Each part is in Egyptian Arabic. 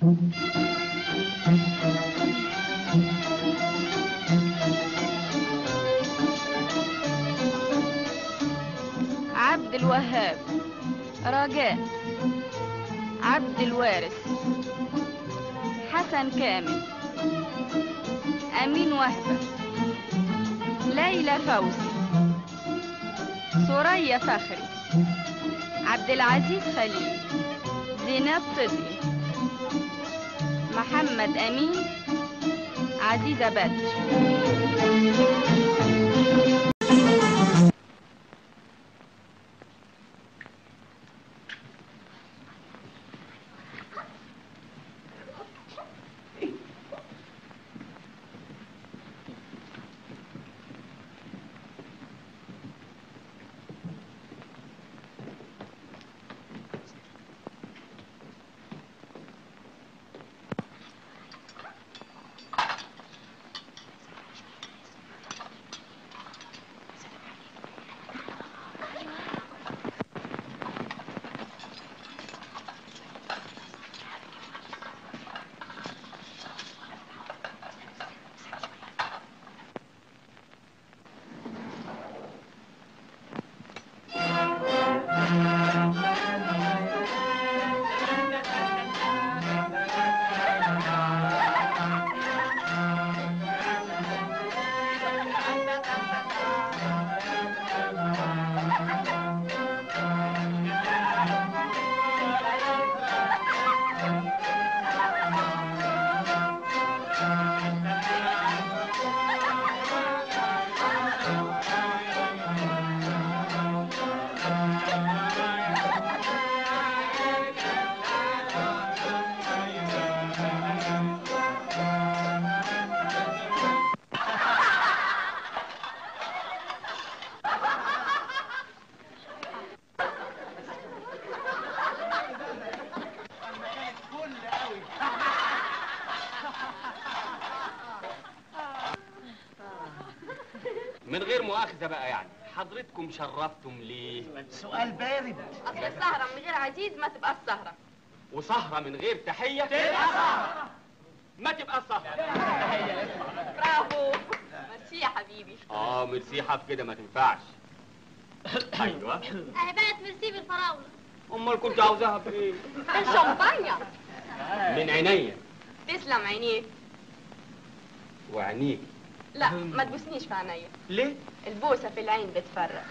عبد الوهاب رجاء عبد الوارث حسن كامل أمين وهبة ليلى فوزي سوريا فخري عبد العزيز خليل زينات صدقي محمد أمين عزيزة بدر من غير مؤاخذة بقى يعني حضرتكم شرفتم ليه سؤال بارد أصل السهرة من غير عزيز ما تبقى السهرة وسهرة من غير تحية تبقى سهرة ما تبقى سهرة برافو ميرسي يا حبيبي اه ميرسي حف كده ما تنفعش ايوه اهي بقت ميرسي بالفراولة امال كنت عاوزاها بايه الشمبانيا من عينيا تسلم عينيك وعينيك لا ما تبوسنيش في عينيا ليه البوسة في العين بتفرق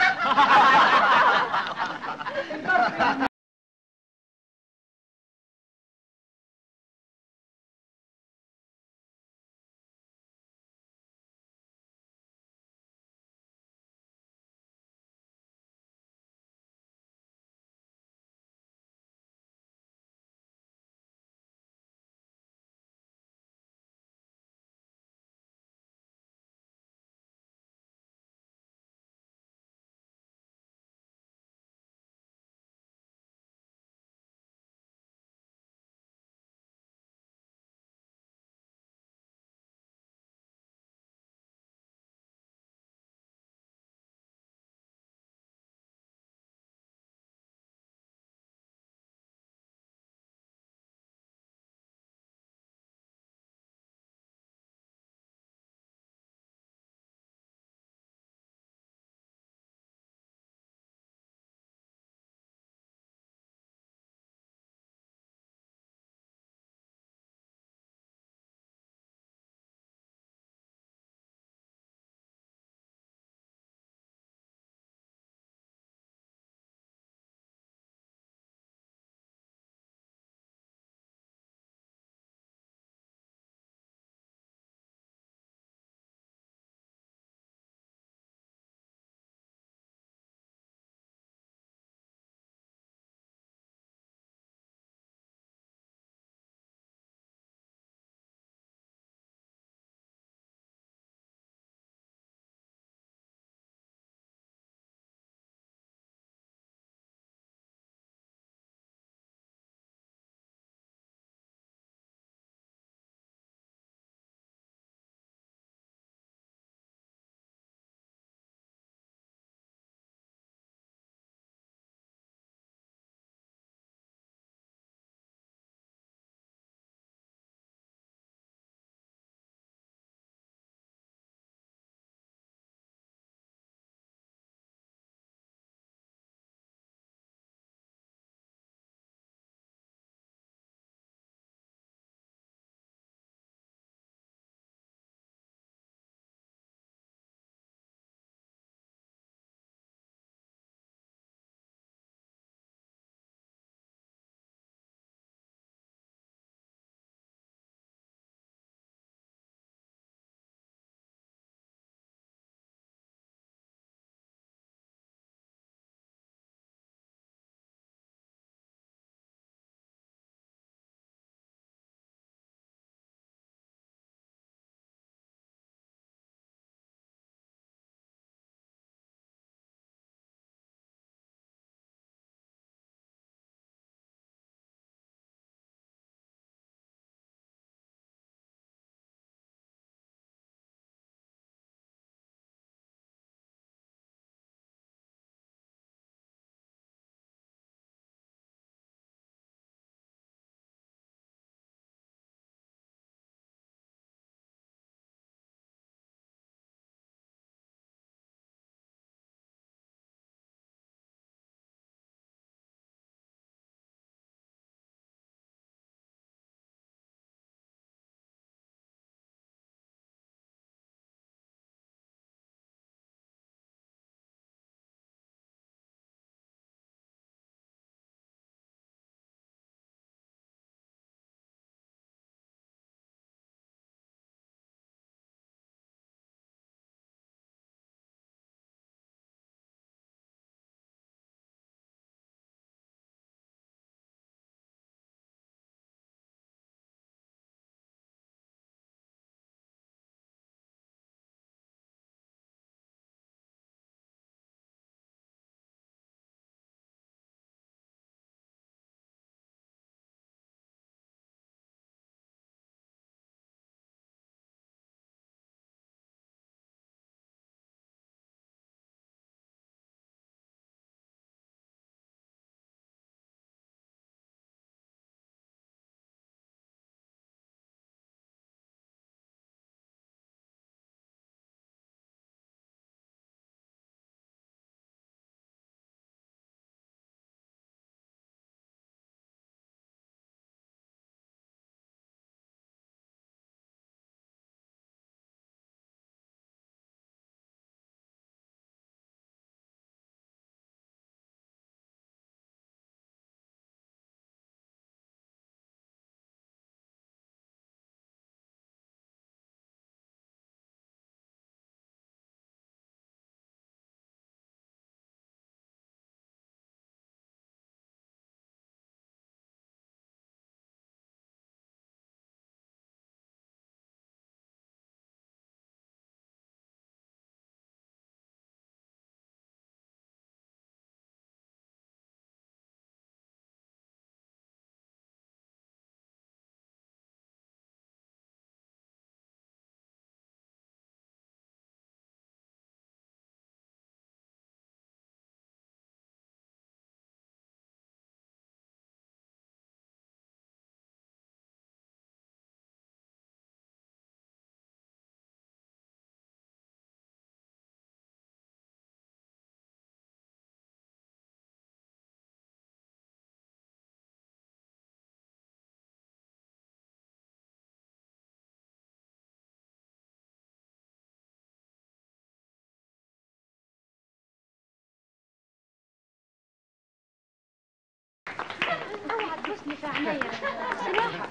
اسمي في عينيا سماحة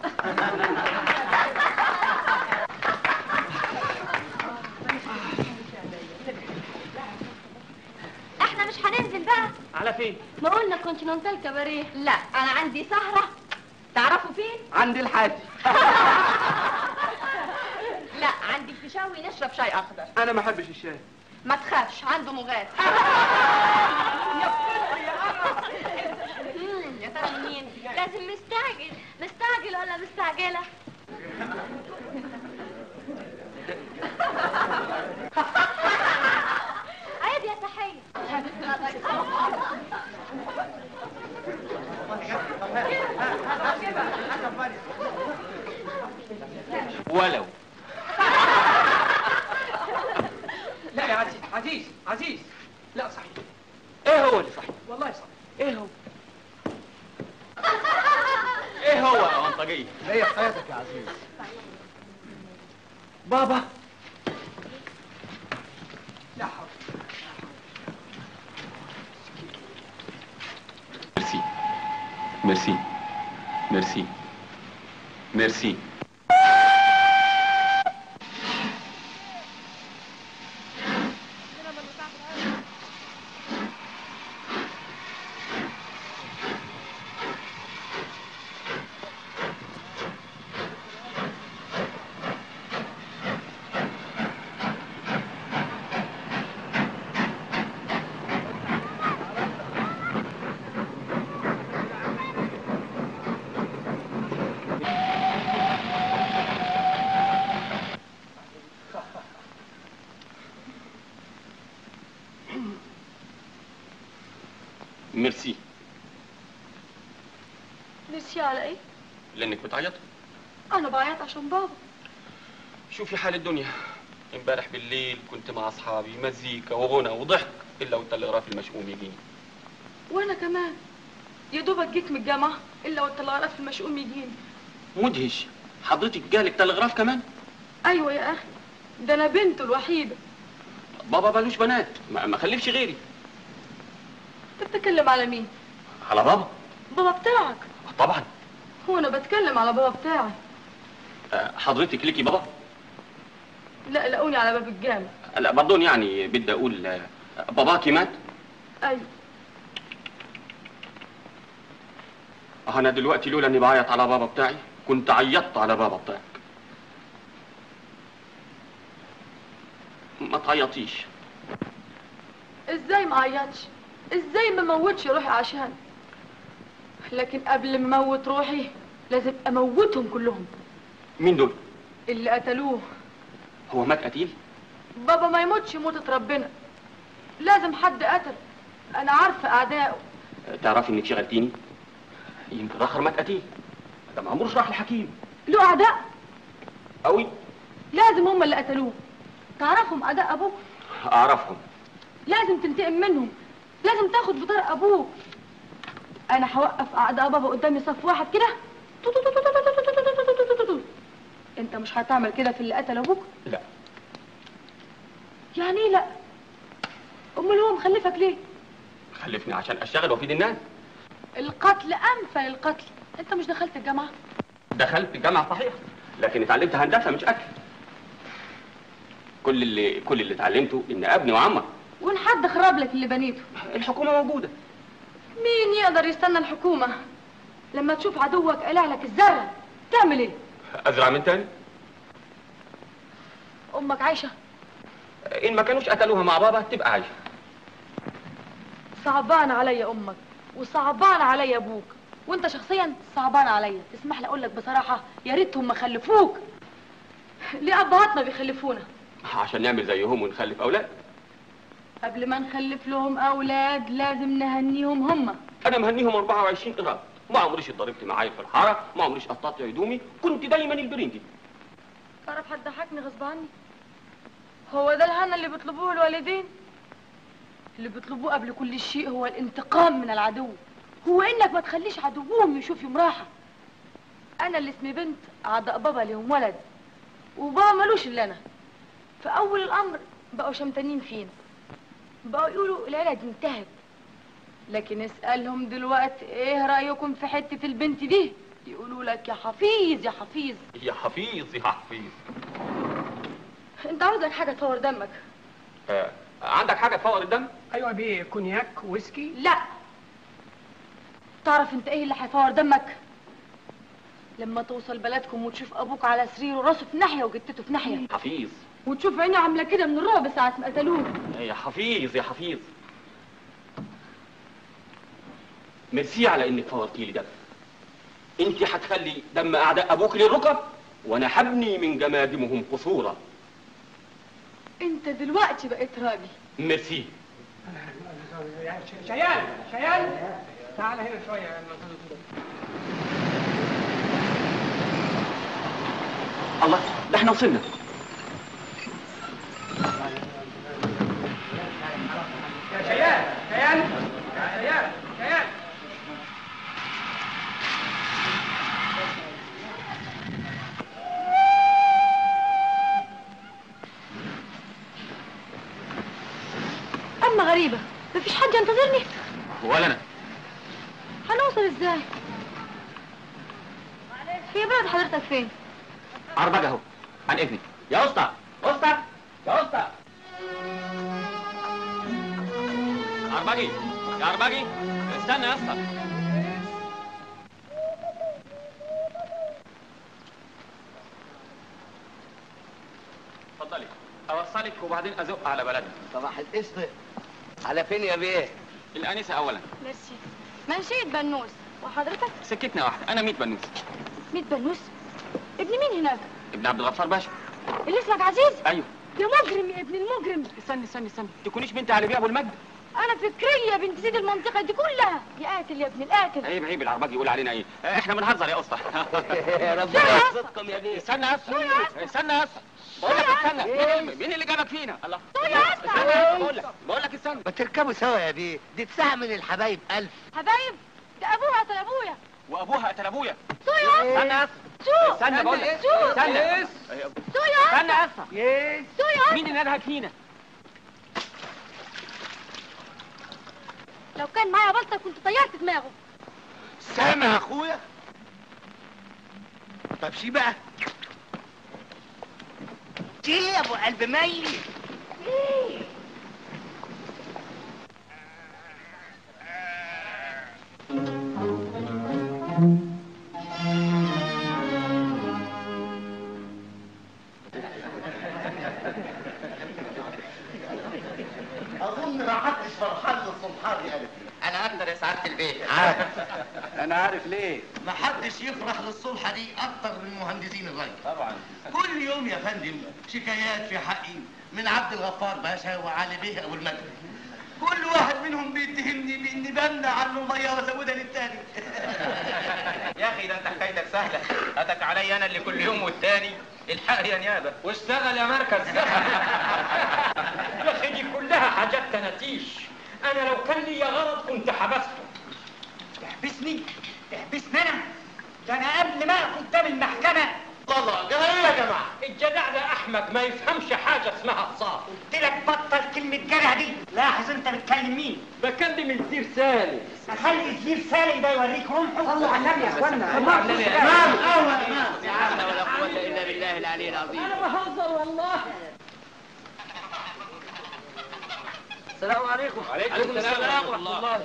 احنا مش هننزل بقى على فين ما قلنا كونتيننتال كباريه لا انا عندي سهرة تعرفوا فين؟ عند الحاج لا عندي فيشاوي نشرب شاي اخضر انا ما احبش الشاي ما تخافش عنده مغاد مم، يا ترى مين لازم مستعجل مستعجل ولا مستعجلة؟ عيب يا تحية ولو لا يا عزيز عزيز عزيز لا صحيح ايه هو اللي صحيح والله صحيح ايه هو ايه هو يا منطقية هي في حياتك يا عزيز بابا لا حول ميرسي ميرسي ميرسي ميرسي ميرسي ميرسي على ايه لانك بتعيط انا بعيط عشان بابا شوفي حال الدنيا امبارح بالليل كنت مع اصحابي مزيكا وغنى وضحك الا والتلغراف المشؤوم يجيني وانا كمان يا دوبك جيت من الجامعه الا والتلغراف المشؤوم يجيني مدهش حضرتك جالك تلغراف كمان ايوه يا اخي ده انا بنته الوحيده بابا ملوش بنات ما ما خلفش غيري انت بتتكلم على مين على بابا بابا بتاعك طبعا هو انا بتكلم على بابا بتاعي آه، حضرتك ليكي بابا لا لقوني على باب الجامع لا برضون يعني بدي اقول آه، باباكي مات ايوه آه، انا دلوقتي لولا اني بعيط على بابا بتاعي كنت عيطت على بابا بتاعك ما تعيطيش ازاي ما عيطش ازاي ما موتش روحي عشان لكن قبل ما اموت روحي لازم اموتهم كلهم مين دول اللي قتلوه هو مات قتيل بابا ما يموتش موتة ربنا لازم حد قتل انا عارفه اعدائه آه، تعرفي انك شغلتيني يمكن الاخر مات قتيل ده ما عمروش راح الحكيم له اعداء قوي لازم هم اللي قتلوه تعرفهم اعداء ابوك اعرفهم لازم تنتقم منهم لازم تاخد بطار ابوك انا هوقف اعداء بابا قدامي صف واحد كده تو- تو- تو- تو- تو- تو- تو- تو- تو- تو- تو- تو- تو. انت مش هتعمل كده في اللي قتل ابوك لا يعني ايه لا امال هو مخلفك ليه خلفني عشان اشتغل وافيد الناس القتل امثل القتل انت مش دخلت الجامعه دخلت الجامعه صحيح لكن اتعلمت هندسه مش اكل كل اللي كل اللي اتعلمته ان ابني وعمك وان حد خرب لك اللي بنيته الحكومه موجوده مين يقدر يستنى الحكومه لما تشوف عدوك قلع لك الزرع تعمل ايه ازرع من تاني امك عايشه ان ما كانوش قتلوها مع بابا تبقى عايشه صعبان عليا امك وصعبان عليا ابوك وانت شخصيا صعبان عليا تسمح لي اقول لك بصراحه يا ريتهم ما خلفوك ليه ابهاتنا بيخلفونا عشان نعمل زيهم ونخلف اولاد قبل ما نخلف لهم اولاد لازم نهنيهم هم انا مهنيهم 24 قراب ما عمريش اتضربت معايا في الحاره ما عمريش قطعت هدومي كنت دايما البرنجي تعرف هتضحكني غصب عني هو ده الهنا اللي بيطلبوه الوالدين اللي بيطلبوه قبل كل شيء هو الانتقام من العدو هو انك ما تخليش عدوهم يشوف يوم راحه انا اللي اسمي بنت اعداء بابا ليهم ولد وبابا ملوش الا انا في اول الامر بقوا شمتانين فينا بقوا يقولوا العيله دي انتهت لكن اسألهم دلوقتي ايه رأيكم في حتة البنت دي يقولوا لك يا حفيظ يا حفيظ يا حفيظ يا حفيظ انت عاوزك حاجة تفور دمك آه. عندك حاجه تفور الدم ايوه بيه كونياك ويسكي لا تعرف انت ايه اللي هيفور دمك لما توصل بلدكم وتشوف ابوك على سريره راسه في ناحيه وجتته في ناحيه حفيظ وتشوف عيني عامله كده من الرعب ساعه ما قتلوه يا حفيظ يا حفيظ ميرسي على انك فورتي لي دم انت هتخلي دم اعداء ابوك للركب وانا هبني من جماجمهم قصورا انت دلوقتي بقيت راجل ميرسي شيال شيال تعال هنا شويه الله ده احنا وصلنا يا شيال شيال يا شيال شيال اما غريبه مفيش حد ينتظرني ولا انا هنوصل ازاي هي بلد حضرتك فين عربجة اهو عن اذنك يا اسطى اسطى يا اسطى عربجي يا عربجي استنى يا اسطى اتفضلي اوصلك وبعدين ازق على بلدنا صباح القسط على فين يا بيه؟ الانسه اولا ميرسي منشية بنوس وحضرتك سكتنا واحده انا 100 بنوس ميت بنوس ابن مين هناك ابن عبد الغفار باشا اللي اسمك عزيز ايوه يا مجرم يا ابن المجرم استني استني استني تكونيش بنت علي بيه ابو المجد انا فكريه بنت سيد المنطقه دي كلها يا قاتل يا ابن القاتل عيب عيب العربجي يقول علينا ايه احنا بنهزر يا اسطى ربنا يحفظكم يا بيه استنى يا اسطى استنى يا اسطى بقول لك استنى مين اللي- مين اللي جابك فينا الله يا اسطى. استنى بقول لك بقول لك استنى ما تركبوا سوا يا بيه دي تسعة من الحبايب ألف حبايب ده ابوها قتل ابويا وابوها قتل ابويا سو يا اسطى استنى يا اسطى سو استنى بقول لك شو؟ استنى سو يا اسطى استنى يا اسطى سو يا اسطى مين اللي ندهك فينا لو كان معايا بلطة كنت طيرت دماغه سامع يا أخويا طب شي بقى شي يا أبو قلب ميت أظن ما حدش فرحان للصبحان يا قلبي انا اقدر يا سعاده البيت عارف انا عارف ليه ما حدش يفرح للصلحة دي أكتر من مهندسين الري طبعا كل يوم يا فندم شكايات في حقي من عبد الغفار باشا وعلي بيه أبو المجد كل واحد منهم بيتهمني بإني بمنع عنه المية وازودها للتاني يا اخي ده انت حكايتك سهله هاتك عليا انا اللي كل يوم والتاني الحق يا نيابه واشتغل يا مركز يا اخي دي كلها حاجات تناتيش انا لو كان لي غرض كنت حبسته تحبسني تحبسني انا ده انا قبل ما اقف قدام المحكمه الله ده إيه يا جماعة الجدع ده احمد ما يفهمش حاجه اسمها قصاص قلت لك بطل كلمة جدع دي لاحظ انت بتكلم مين بكلم الدير سالم خلي الزير سالم ده يوريك رمحه صلوا على النبي يا اخوانا لا حول ولا قوة إلا بالله العلي العظيم انا بهزر والله السلام عليكم عليكم السلام ورحمه الله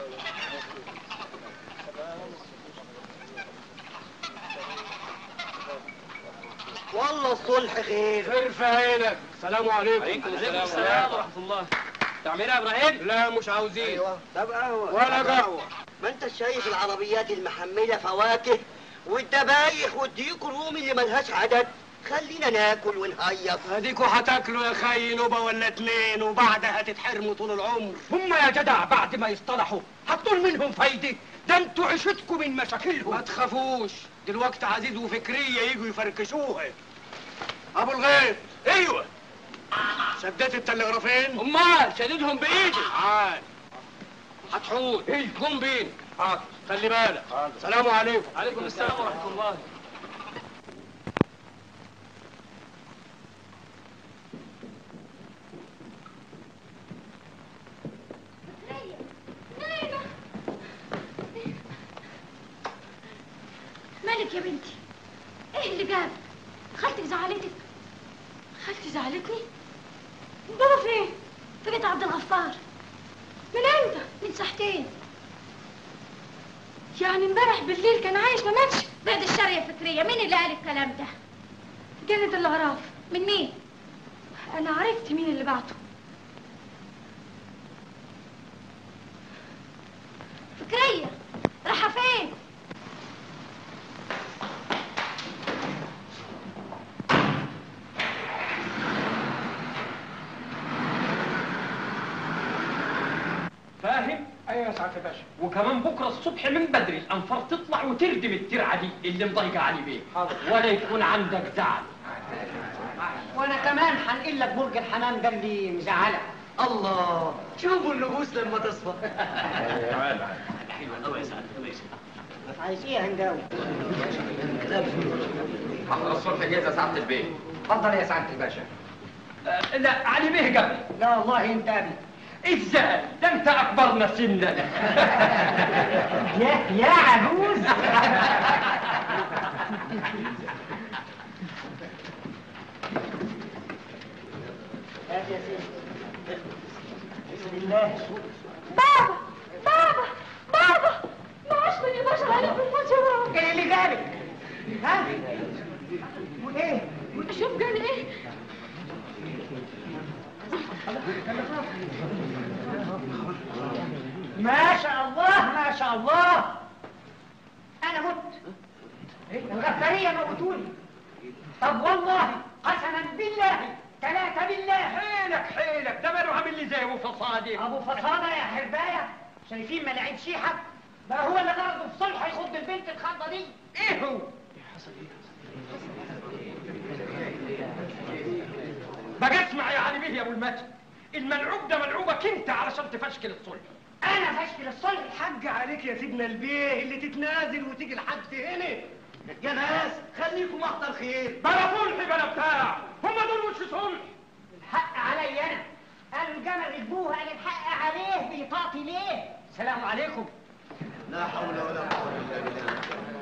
والله الصلح خير ارفع عينك السلام عليكم عليكم السلام ورحمه الله تعمل ايه يا ابراهيم لا مش عاوزين ايوه طب قهوة ولا قهوه ما انت شايف العربيات المحملة فواكه والدبايخ والديك الرومي اللي ملهاش عدد خلينا ناكل ونهيص اديكوا هتاكلوا يا خي نوبه ولا اتنين وبعدها هتتحرموا طول العمر هم يا جدع بعد ما يصطلحوا هتطول منهم فايده ده انتوا عشتكم من مشاكلهم ما تخافوش دلوقتي عزيز وفكريه يجوا يفركشوها ابو الغيط ايوه شديت التلغرافين امال شددهم بايدي عال هتحول ايه قوم بين حاضر خلي بالك سلام عليكم عليكم السلام ورحمه الله نايم مالك يا بنتي ايه اللي جاب خالتك زعلتك خالتي زعلتني بابا فين في بيت عبد الغفار من امتى من ساعتين يعني امبارح بالليل كان عايش ما ماتش بعد الشر يا فكريه مين اللي قال الكلام ده كانت الاعراف من مين انا عرفت مين اللي بعته فكريه رايحه فين فاهم؟ ايوه يا سعاده الباشا وكمان بكره الصبح من بدري الانفار تطلع وتردم الترعه دي اللي مضايقه علي بيه حاضر. ولا يكون عندك زعل وانا كمان هنقل لك برج الحمام ده اللي مزعلك الله شوفوا النفوس لما تصفى عايز ايه يا هنداوي حضر الصبح جاهزه سعاده البيت اتفضل يا سعاده الباشا آه، لا علي بيه قبل لا والله انت قبل ازاي ده انت اكبرنا سنا يا يا عجوز هات يا سيدي بسم الله بابا بابا بابا ما عاش من 11 عليك بالمجرى ايه اللي جابك ها وايه شوف قال ايه ما شاء الله ما شاء الله انا مت الغفاريه موتوني طب والله قسما بالله ثلاثة بالله حيلك حيلك ده ماله عامل لي زي ابو فصادي ابو فصاده يا حربايه شايفين ملاعب شيحه بقى هو اللي غرضه في صلح يخض البنت الخضه دي ايه هو بقى اسمع يا علي بيه يا ابو المجد الملعوب ده ملعوبك انت علشان تفشكل الصلح انا فشكل الصلح حج عليك يا سيدنا البيه اللي تتنازل وتيجي لحد هنا يا ناس خليكم محضر خير بلا صلح بلا بتاع هم دول وش صلح الحق علي انا قالوا الجمل ركبوه قال الحق عليه بيطاطي ليه سلام عليكم لا حول ولا قوة إلا بالله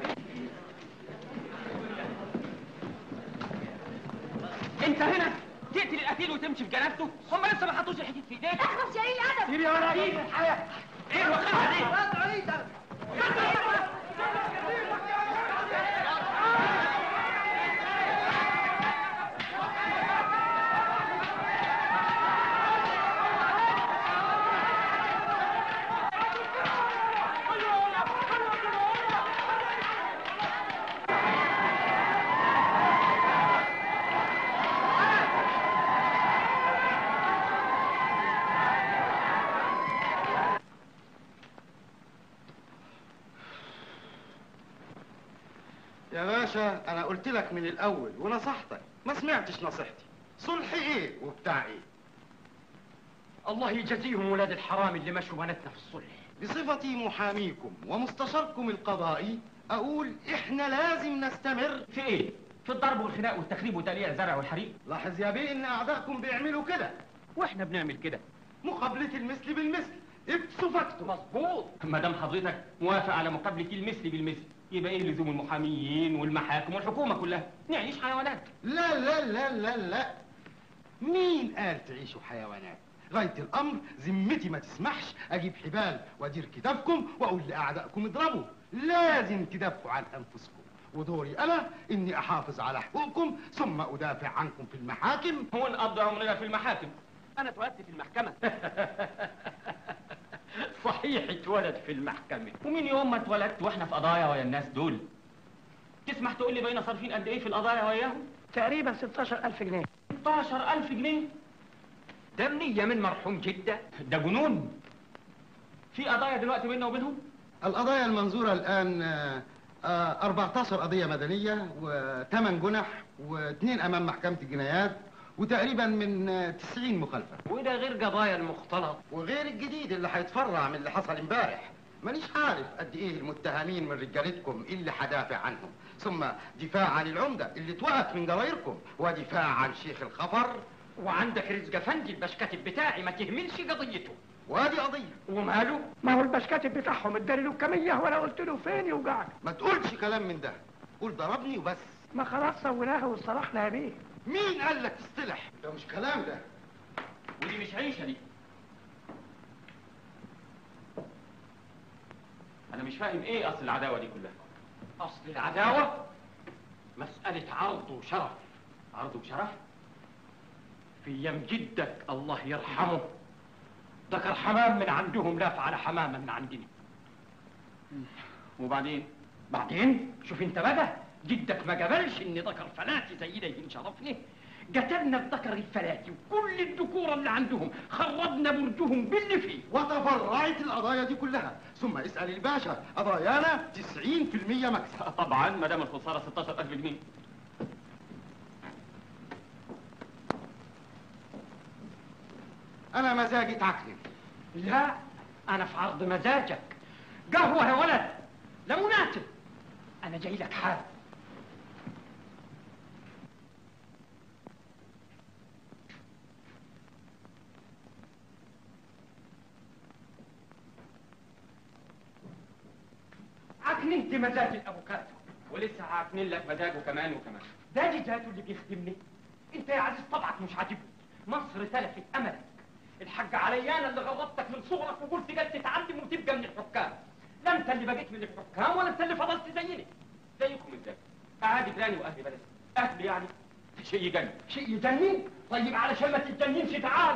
انت هنا تقتل القتيل وتمشي في جنازته هم لسه ما حطوش الحديد في ايديك اخلص يا قليل الادب سيب يا ولد ايد الحياة ايه الوقاحه دي يا باشا انا قلت لك من الاول ونصحتك ما سمعتش نصيحتي صلح ايه وبتاع ايه الله يجازيهم ولاد الحرام اللي مشوا بناتنا في الصلح بصفتي محاميكم ومستشاركم القضائي اقول احنا لازم نستمر في ايه في الضرب والخناق والتخريب وتقليع الزرع والحريق لاحظ يا بيه ان اعدائكم بيعملوا كده واحنا بنعمل كده مقابلة المثل بالمثل اكسوا فاكتوا مظبوط ما دام حضرتك موافق على مقابله المثل بالمثل يبقى ايه لزوم المحاميين والمحاكم والحكومه كلها نعيش حيوانات لا لا لا لا لا مين قال تعيشوا حيوانات غاية الأمر ذمتي ما تسمحش أجيب حبال وأدير كتافكم وأقول لأعدائكم اضربوا لازم تدافعوا عن أنفسكم ودوري أنا إني أحافظ على حقوقكم ثم أدافع عنكم في المحاكم هو نقضي عمرنا في المحاكم انا اتولدت في المحكمه صحيح اتولد في المحكمة ومن يوم ما اتولدت واحنا في قضايا ويا الناس دول تسمح تقول لي بقينا صارفين قد ايه في القضايا وياهم تقريبا 16000 جنيه 16000 جنيه ده منية من مرحوم جدة ده جنون في قضايا دلوقتي بيننا وبينهم القضايا المنظورة الآن آه، آه، 14 قضية مدنية وثمان جنح واثنين أمام محكمة الجنايات وتقريبا من آه، 90 مخالفة وده غير قضايا المختلط وغير الجديد اللي هيتفرع من اللي حصل امبارح مانيش عارف قد ايه المتهمين من رجالتكم اللي هدافع عنهم ثم دفاع عن العمدة اللي اتوقف من جرايركم ودفاع عن شيخ الخفر وعندك رزق فندي الباش كاتب بتاعي ما تهملش قضيته وادي قضية وماله ما هو البشكاتب بتاعهم اداني له كمية ولا قلت له فين يوجعك ما تقولش كلام من ده قول ضربني وبس ما خلاص سويناها واصطلحنا يا بيه مين قال لك تصطلح ده مش كلام ده ودي مش عيشه دي انا مش فاهم ايه اصل العداوه دي كلها اصل العداوه مساله عرض وشرف عرض وشرف في ايام جدك الله يرحمه ذكر حمام من عندهم لاف على حمامه من عندنا وبعدين بعدين شوف انت بقى جدك ما قبلش ان ذكر فلاتي زي ده ينشرفني قتلنا الذكر الفلاتي وكل الذكور اللي عندهم خربنا برجهم باللي فيه وتفرعت القضايا دي كلها ثم اسأل الباشا قضايانا 90% مكسب طبعا ما دام الخساره 16000 جنيه انا مزاجي تعكنن لا انا في عرض مزاجك قهوه يا ولد ليمونات انا جاي لك حال عكننت مزاج الافوكاتو ولسه هعكنين لك مزاجه كمان وكمان ده جداته اللي بيخدمني انت يا عزيز طبعك مش عاجبني مصر تلفت املك الحاج علي انا اللي غربتك من صغرك وقلت جاي تتعلم وتبقى من الحكام لا انت اللي بقيت من الحكام ولا انت اللي فضلت زيني زيكم ازاي قاعد جيراني واهل بلدي اهلي يعني شيء يجنن شيء يجنن طيب علشان ما تتجننش تعال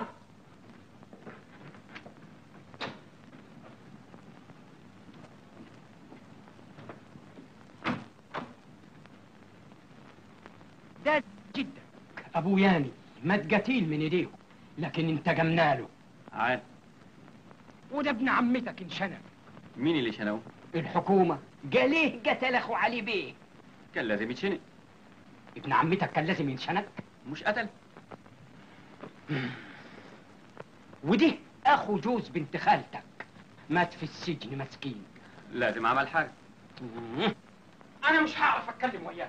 ده جدك ابو ياني مات قتيل من ايديهم لكن انتقمنا له عاد وده ابن عمتك انشنق مين اللي شنو الحكومة قال ليه قتل اخو علي بيه كان لازم يتشنق ابن عمتك كان لازم ينشنق مش قتل ودي اخو جوز بنت خالتك مات في السجن مسكين لازم عمل حاجه انا مش هعرف اتكلم وياك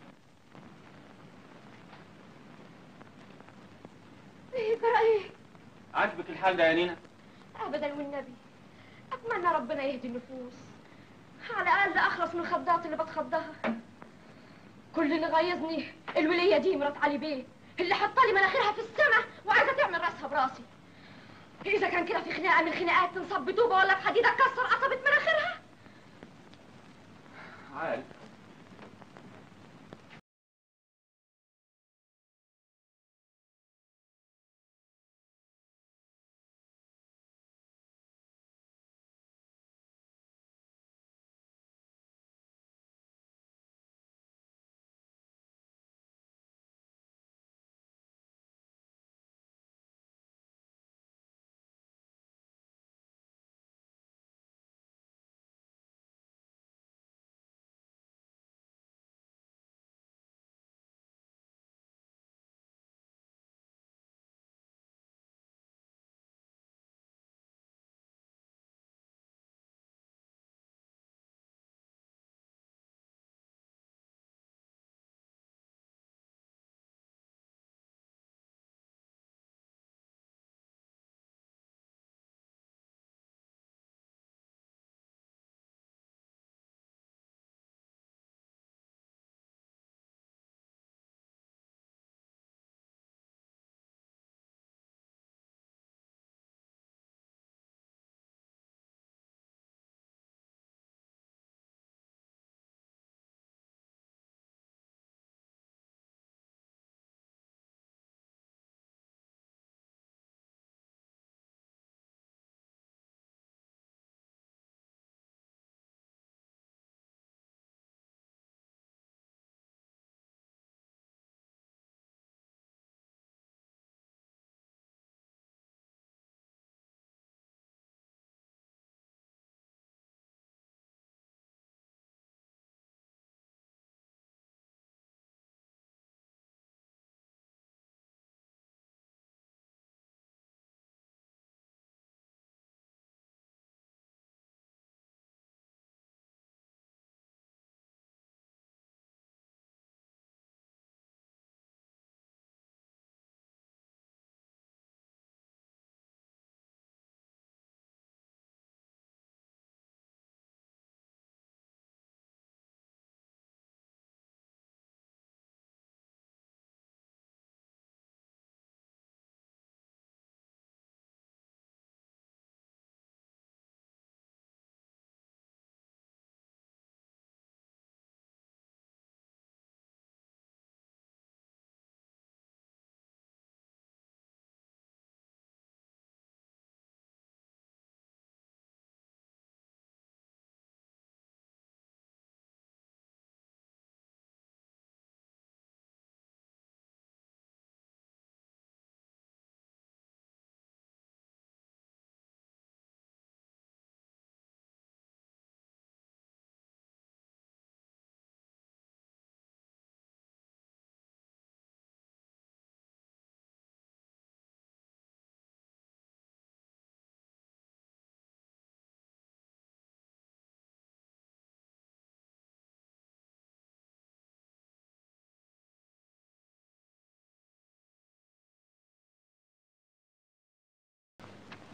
ايه ترى ايه عاجبك الحال ده يا نينا ابدا والنبي اتمنى ربنا يهدي النفوس على الاقل اخلص من الخضات اللي بتخضها كل اللي غيظني الوليه دي مرات علي بيه اللي حاطه لي مناخيرها في السماء وعايزه تعمل راسها براسي اذا كان كده في خناقه من الخناقات تنصب بطوبه ولا بحديده تكسر قصبه مناخيرها عارف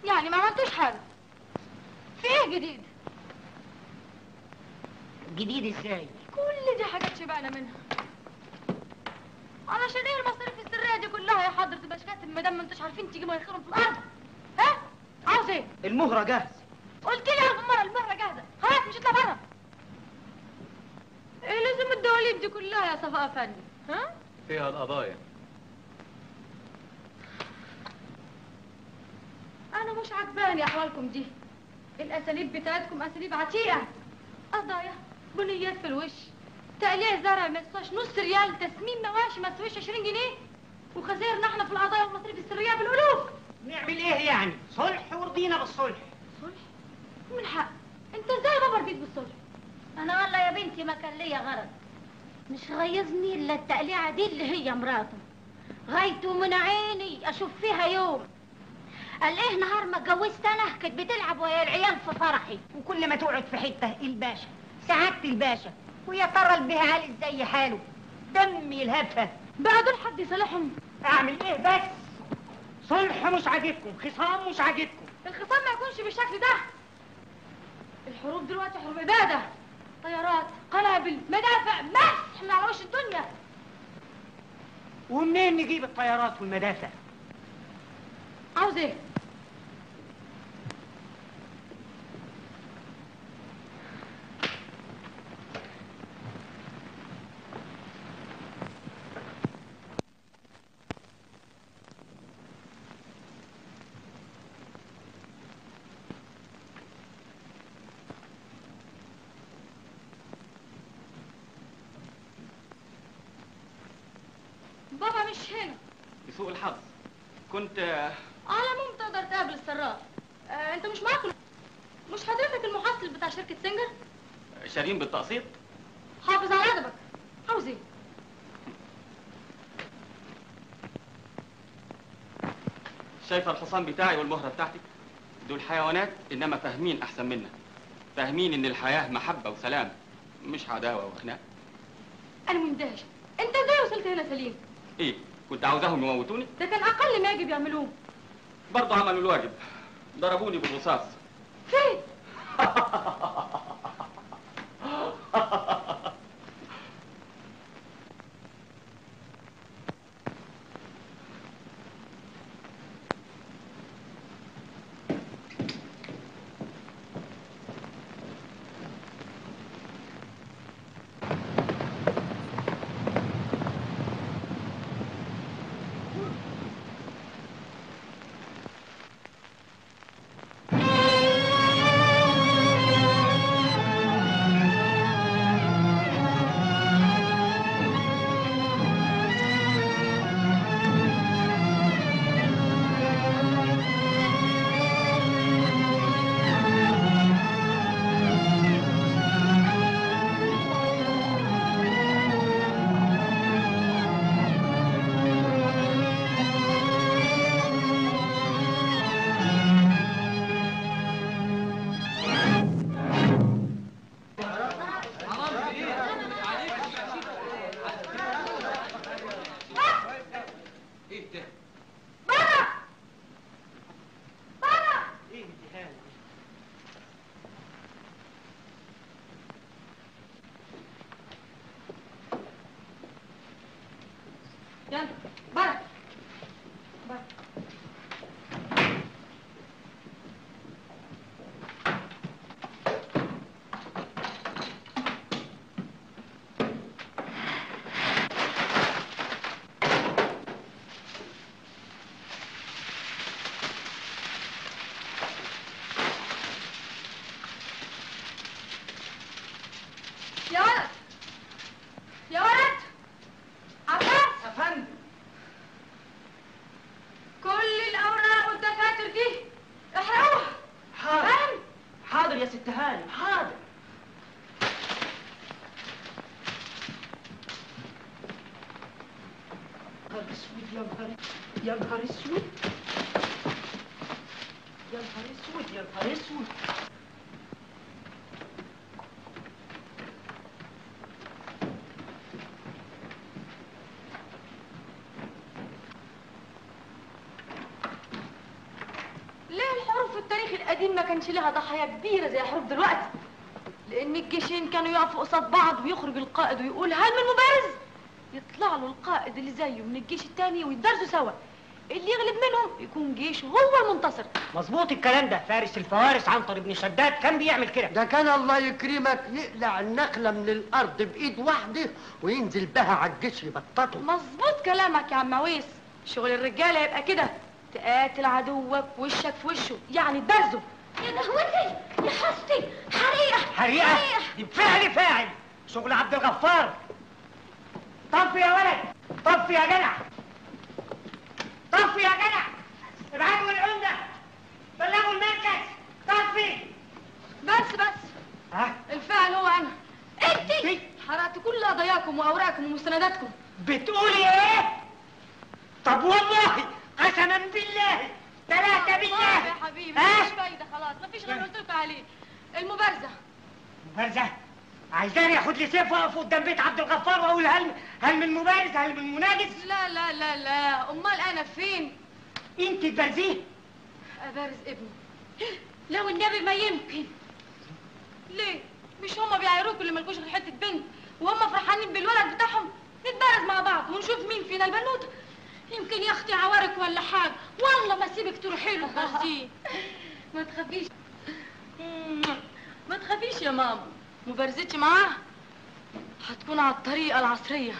يعني ما عملتوش حاجة في ايه جديد جديد ازاي كل دي حاجات شبعنا منها علشان ايه المصاريف السرية دي كلها يا حضرة الباشكاتب ما دام ما انتوش عارفين تيجي مناخيرهم في الارض ها عاوز ايه المهرة جاهز قلت لي ألف مرة المهرة جاهزة خلاص مش اطلع بره ايه لازم الدواليب دي كلها يا صفاء افندي ها فيها القضايا انا مش عجباني احوالكم دي الاساليب بتاعتكم اساليب عتيقه قضايا بنيات في الوش تقليع زرع ما يسواش نص ريال تسميم مواشي ما تسواش 20 جنيه وخسائرنا احنا في القضايا والمصاريف السريه بالالوف نعمل ايه يعني صلح ورضينا بالصلح صلح من حق انت ازاي بابا رضيت بالصلح انا والله يا بنتي ما كان ليا غرض مش غيظني الا التقليعه دي اللي هي مراته غايته من عيني اشوف فيها يوم قال ايه نهار ما اتجوزت انا كانت بتلعب ويا العيال في فرحي وكل ما تقعد في حته الباشا سعادة الباشا ويا ترى البيه عالي ازاي حاله دمي الهفه بقى دول حد يصالحهم اعمل ايه بس صلح مش عاجبكم خصام مش عاجبكم الخصام ما يكونش بالشكل ده الحروب دلوقتي حروب اباده طيارات قنابل مدافع مسح من على وش الدنيا ومنين نجيب الطيارات والمدافع عاوز ايه بابا مش هنا بسوء الحظ كنت على العموم تقدر تقابل السراج آه انت مش معاك مش حضرتك المحصل بتاع شركة سنجر شارين بالتقسيط حافظ على ادبك عاوز ايه شايفه الحصان بتاعي والمهره بتاعتك دول حيوانات انما فاهمين احسن منا فاهمين ان الحياه محبه وسلام مش عداوه وخناق انا مندهش انت ازاي وصلت هنا سليم ايه كنت عاوزاهم يموتوني ده كان اقل ما يجب يعملوه برضه عملوا الواجب ضربوني بالرصاص فين يلا برا برا يا ولد يا ولد عباس افندم كل الاوراق والدفاتر دي احرقوها حاضر فاهم حاضر يا ست هانم حاضر نهار اسود يا نهار يا نهار اسود يا نهار اسود يا نهار اسود ليه الحروب دي ما كانش لها ضحايا كبيره زي حروب دلوقتي لان الجيشين كانوا يقفوا قصاد بعض ويخرج القائد ويقول هل من مبارز يطلع له القائد اللي زيه من الجيش التاني ويتدرسوا سوا اللي يغلب منهم يكون جيشه هو المنتصر مظبوط الكلام ده فارس الفوارس عنتر بن شداد كان بيعمل كده ده كان الله يكرمك يقلع النخلة من الأرض بإيد واحدة وينزل بها على الجيش يبططه مظبوط كلامك يا عم عويس شغل الرجاله يبقى كده تقاتل عدوك وشك في وشه يعني تبرزه يا دهوتي يا حستي حريقه حريقه دي بفعل فاعل شغل عبد الغفار طفي يا ولد طفي يا جدع طفي يا جدع ابعتوا العمده بلغوا المركز طفي بس بس ها الفاعل هو انا انت حرقت كل قضاياكم واوراقكم ومستنداتكم بتقولي ايه طب والله قسما بالله ثلاثة بالله يا حبيبي ها؟ مفيش فايده خلاص مفيش غير اللي قلت لكم عليه المبارزه مبارزة عايزاني اخد لي سيف واقف قدام بيت عبد الغفار واقول هل هل من مبارز هل من مناجز لا لا لا لا امال انا فين انت تبرزيه ابارز ابني لو النبي ما يمكن ليه مش هما بيعايروكوا اللي ملكوش غير حته بنت وهم فرحانين بالولد بتاعهم نتبارز مع بعض ونشوف مين فينا البنوته يمكن يا اختي عوارك ولا حاجه والله ما سيبك تروحي له تبرزيه ما تخافيش ما تخافيش يا ماما مبارزتي معاه هتكون على الطريقه العصريه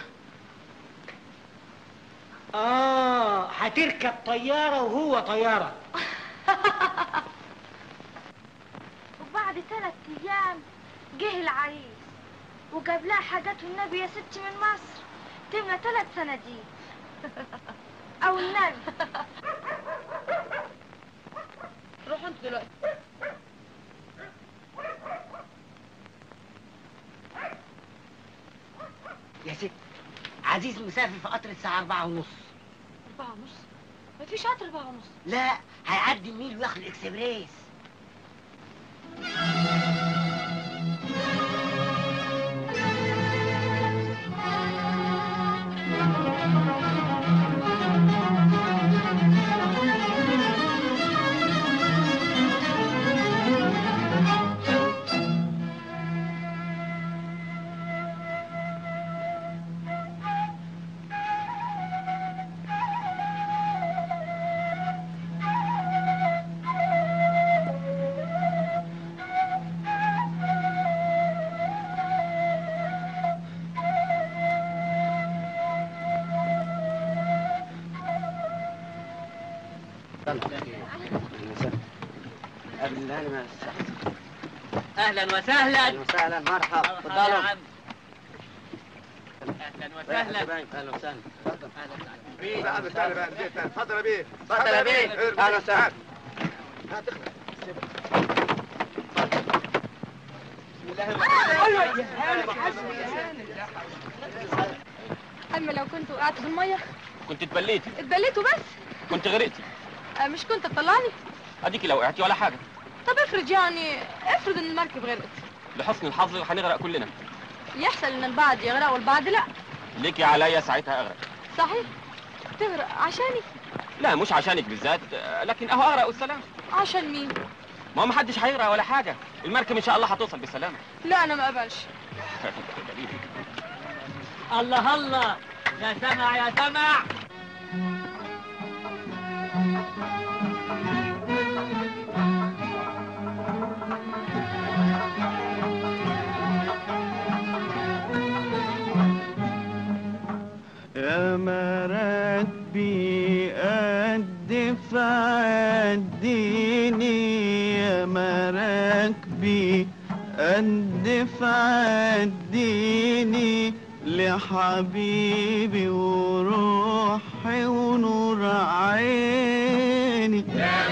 اه هتركب طيارة وهو طيارة وبعد ثلاث ايام جه العريس وجاب لها حاجات النبي يا ستي من مصر تملى ثلاث صناديق او النبي روحوا انتوا دلوقتي يا ست عزيز مسافر في قطر الساعة أربعة ونص أربعة ونص مفيش قطر أربعة ونص لا هيعدي النيل وياخد الإكسبريس اهلا وسهلا اهلا وسهلا مرحبا يا اتفضلوا عم اهلا وسهلا اهلا وسهلا تعال تعال بقى نجي تعال. اتفضل يا بيه اتفضل يا بيه اهلا وسهلا اما لو كنت وقعت في الميه كنت اتبليتي اتبليتوا بس كنت غرقتي آه، مش كنت تطلعني اديكي لو وقعتي ولا حاجه طب افرض يعني افرض ان المركب غرقت لحسن الحظ هنغرق كلنا يحصل ان البعض يغرق والبعض لا ليكي عليا ساعتها اغرق صحيح تغرق عشاني لا مش عشانك بالذات لكن اهو اغرق والسلام عشان مين ما هو محدش هيغرق ولا حاجه المركب ان شاء الله هتوصل بالسلامه لا انا ما اقبلش الله الله يا سمع يا سمع يا مراكبي قدف عديني يا مراكبي قدف عديني لحبيبي وروحي ونور عيني يا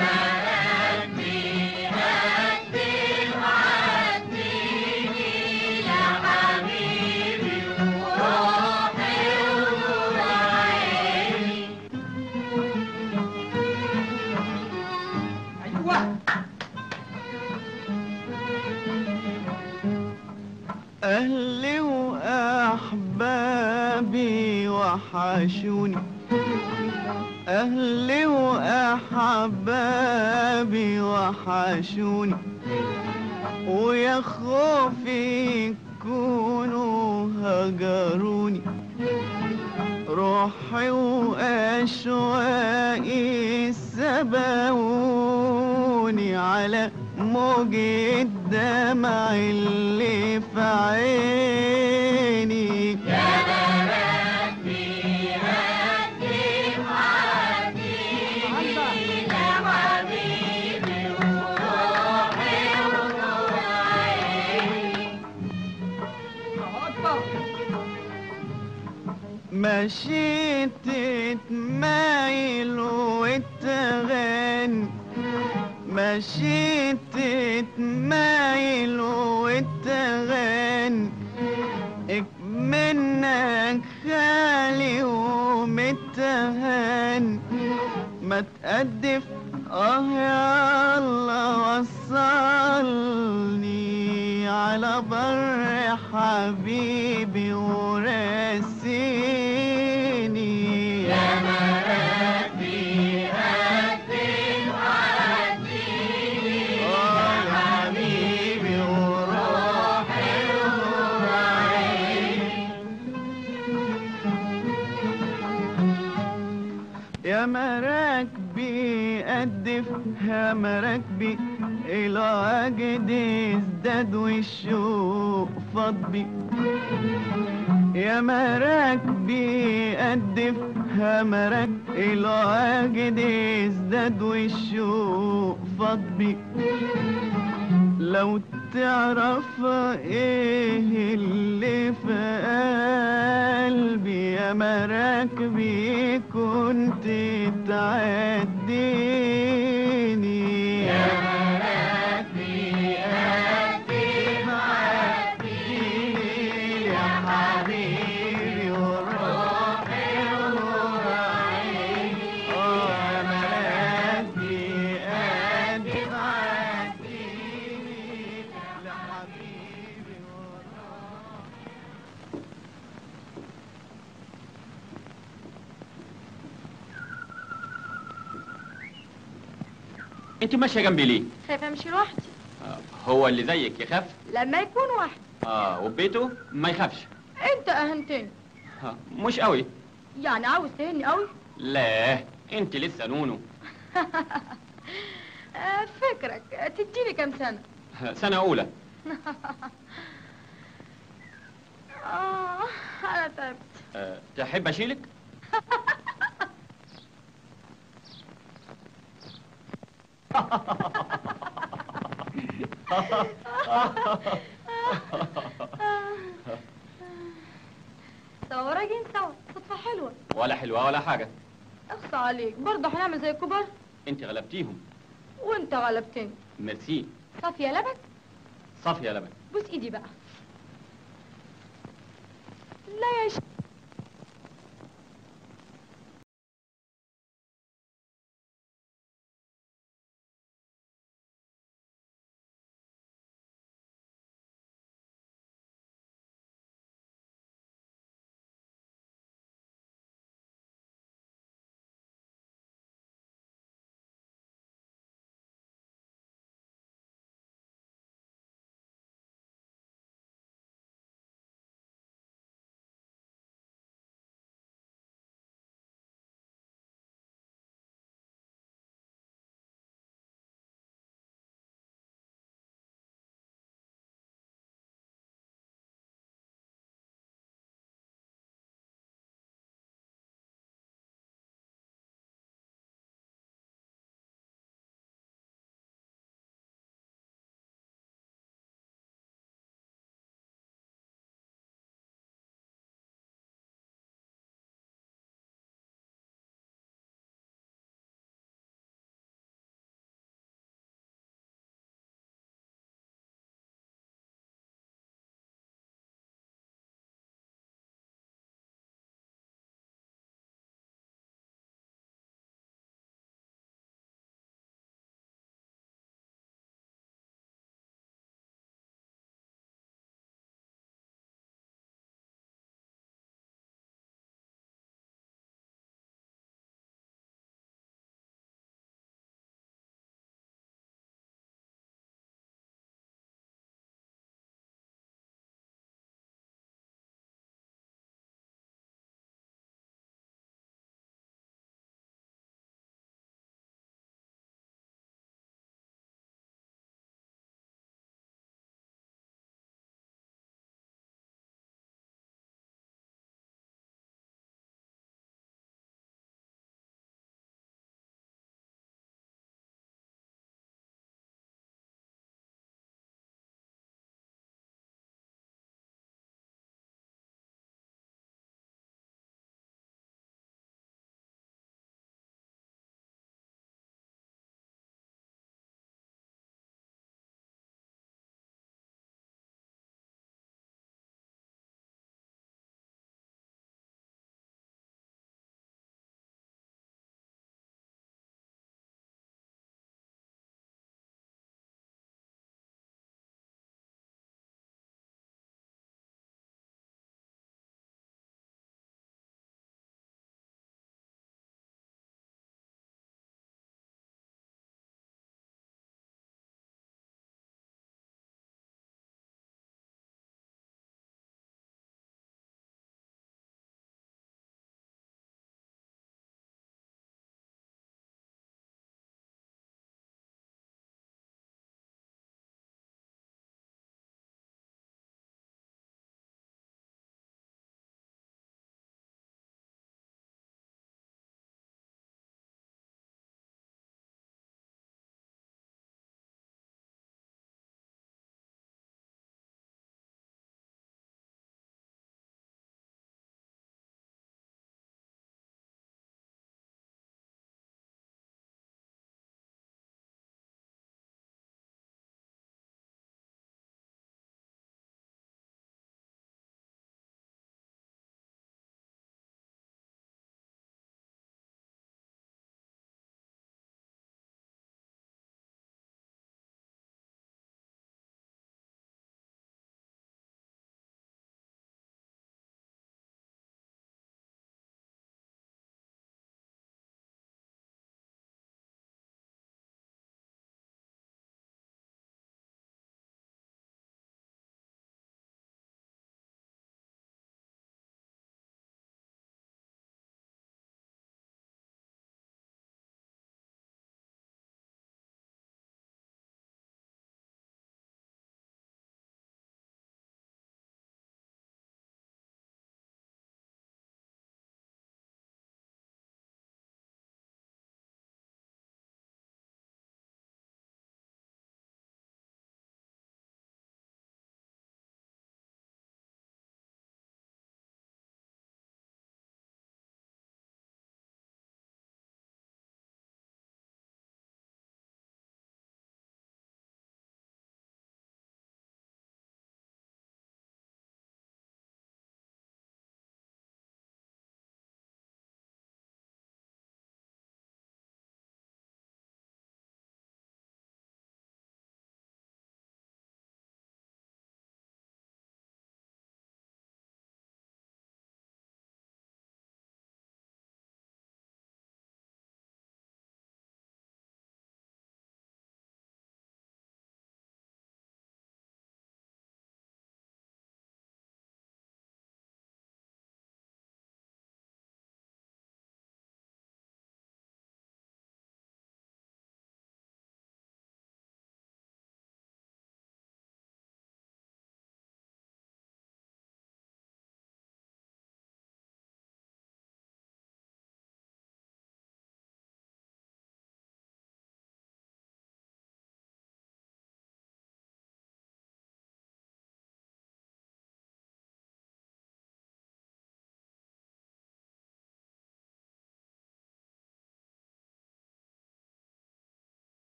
أيوه أهلي وأحبابي وحشوني أهلي وأحبابي وحشوني ويا خوفي يكونوا هجروني روحي وأشواقي سبقوني على موج الدمع اللي في عيني مشيت تتمايل وتغني مشيت تتمايل وتغني منك خالي ومتهن ما تقدف اه يا الله وصلني على بر حبيبي ورسيني يا مراتي قدم عديني يا حبيبي وروحي يا مراكبي قدفها مراكبي العجد ازداد والشوق فضبي يا مراكبي قدفها مراك العجد ازداد والشوق فضبي لو تعرف ايه اللي في قلبي يا مراكبي كنت تعديني يا مراكبي قدم عديني يا حبيبي وروحي ونور عيني اه يا مراكبي قدم عديني لحبيبي انت ماشيه جنبي ليه خايفة امشي لوحدي هو اللي زيك يخاف لما يكون واحد اه وبيته ما يخافش انت اهنتني آه. مش قوي يعني عاوز تهني قوي لا انت لسه نونو آه، فكرك تديني كام سنة سنه اولى اه انا تعبت آه. تحب اشيلك سوا راجعين سوا صدفة حلوة ولا حلوه ولا حاجه اخصى عليك برضه هنعمل زي الكبار انت غلبتيهم وانت غلبتني ميرسي صافية لبن صافيه لبن بوس ايدي بقى لا يا ش...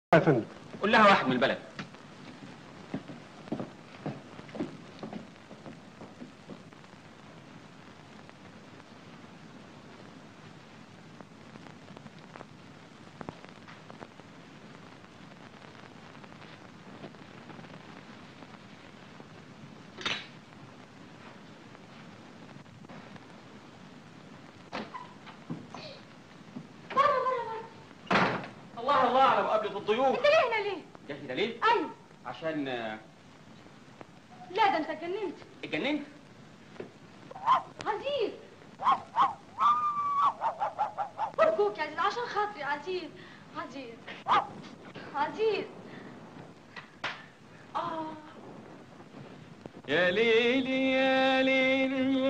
يا فندم قول لها واحد من البلد الله الله على مقابلة الضيوف انت ليه هنا ليه؟ جاي كده ليه؟ ايوه عشان آه، لا ده انت اتجننت اتجننت عزيز ارجوك يا عزيز عشان خاطري عزيز عزيز عزيز اه يا ليلي يا ليلي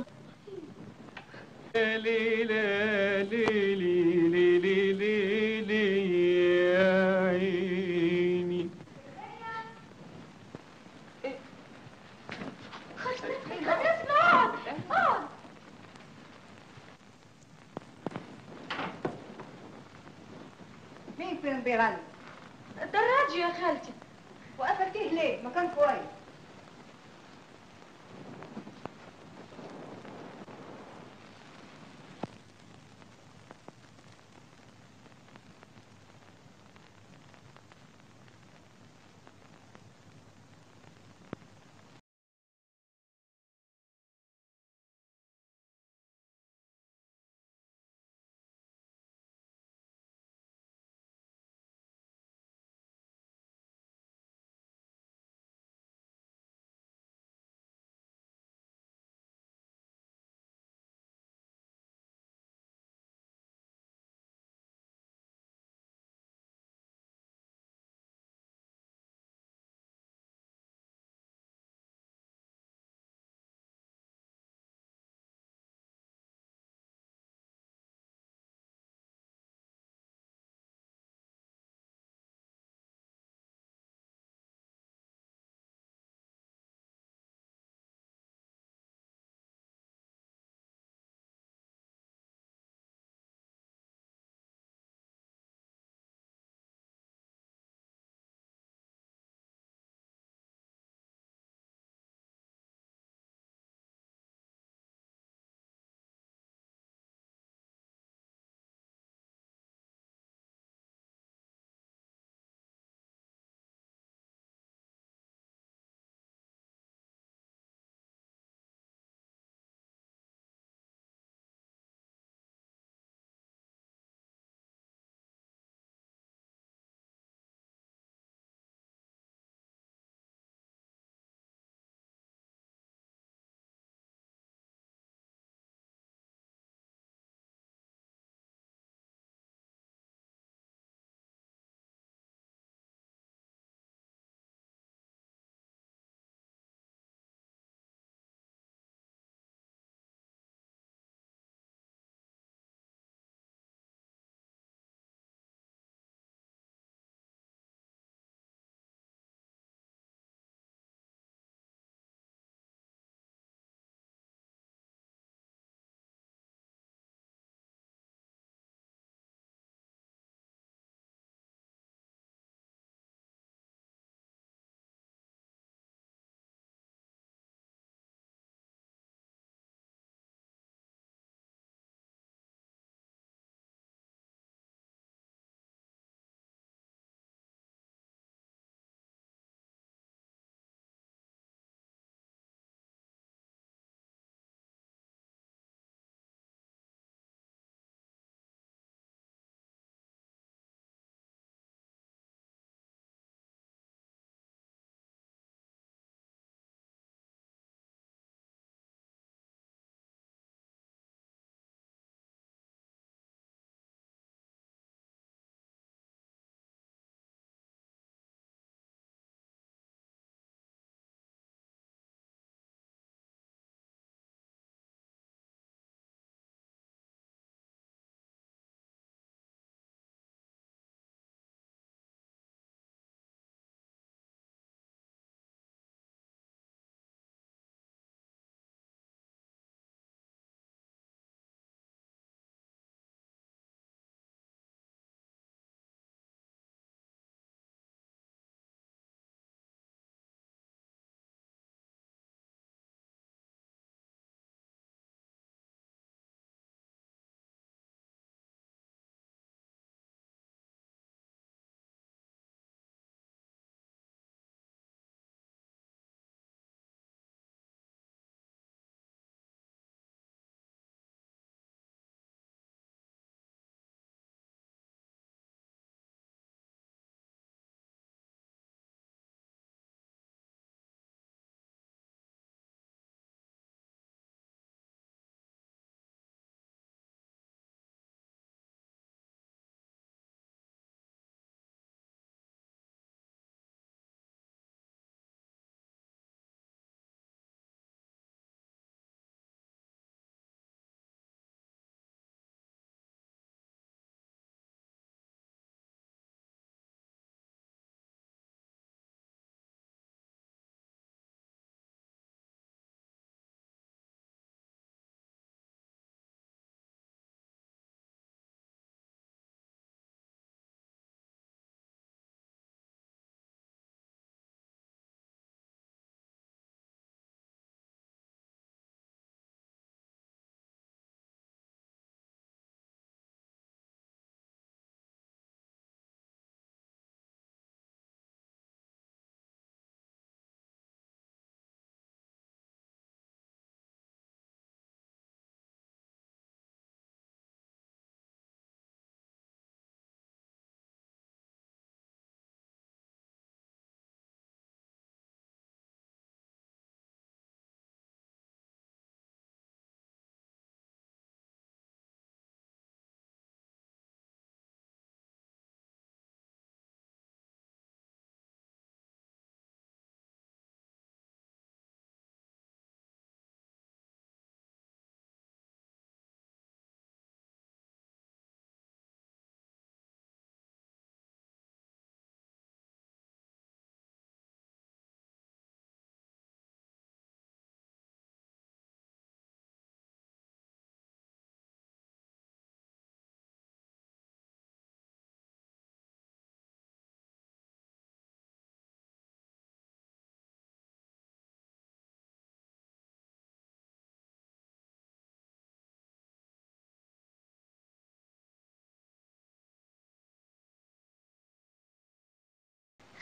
يا ليلي يا ليلي ليلي ليلي يا عيني خش خش اقعد اقعد مين فيهم بيغني؟ الدراجي يا خالتي وقفلتيه ليه؟ مكان كويس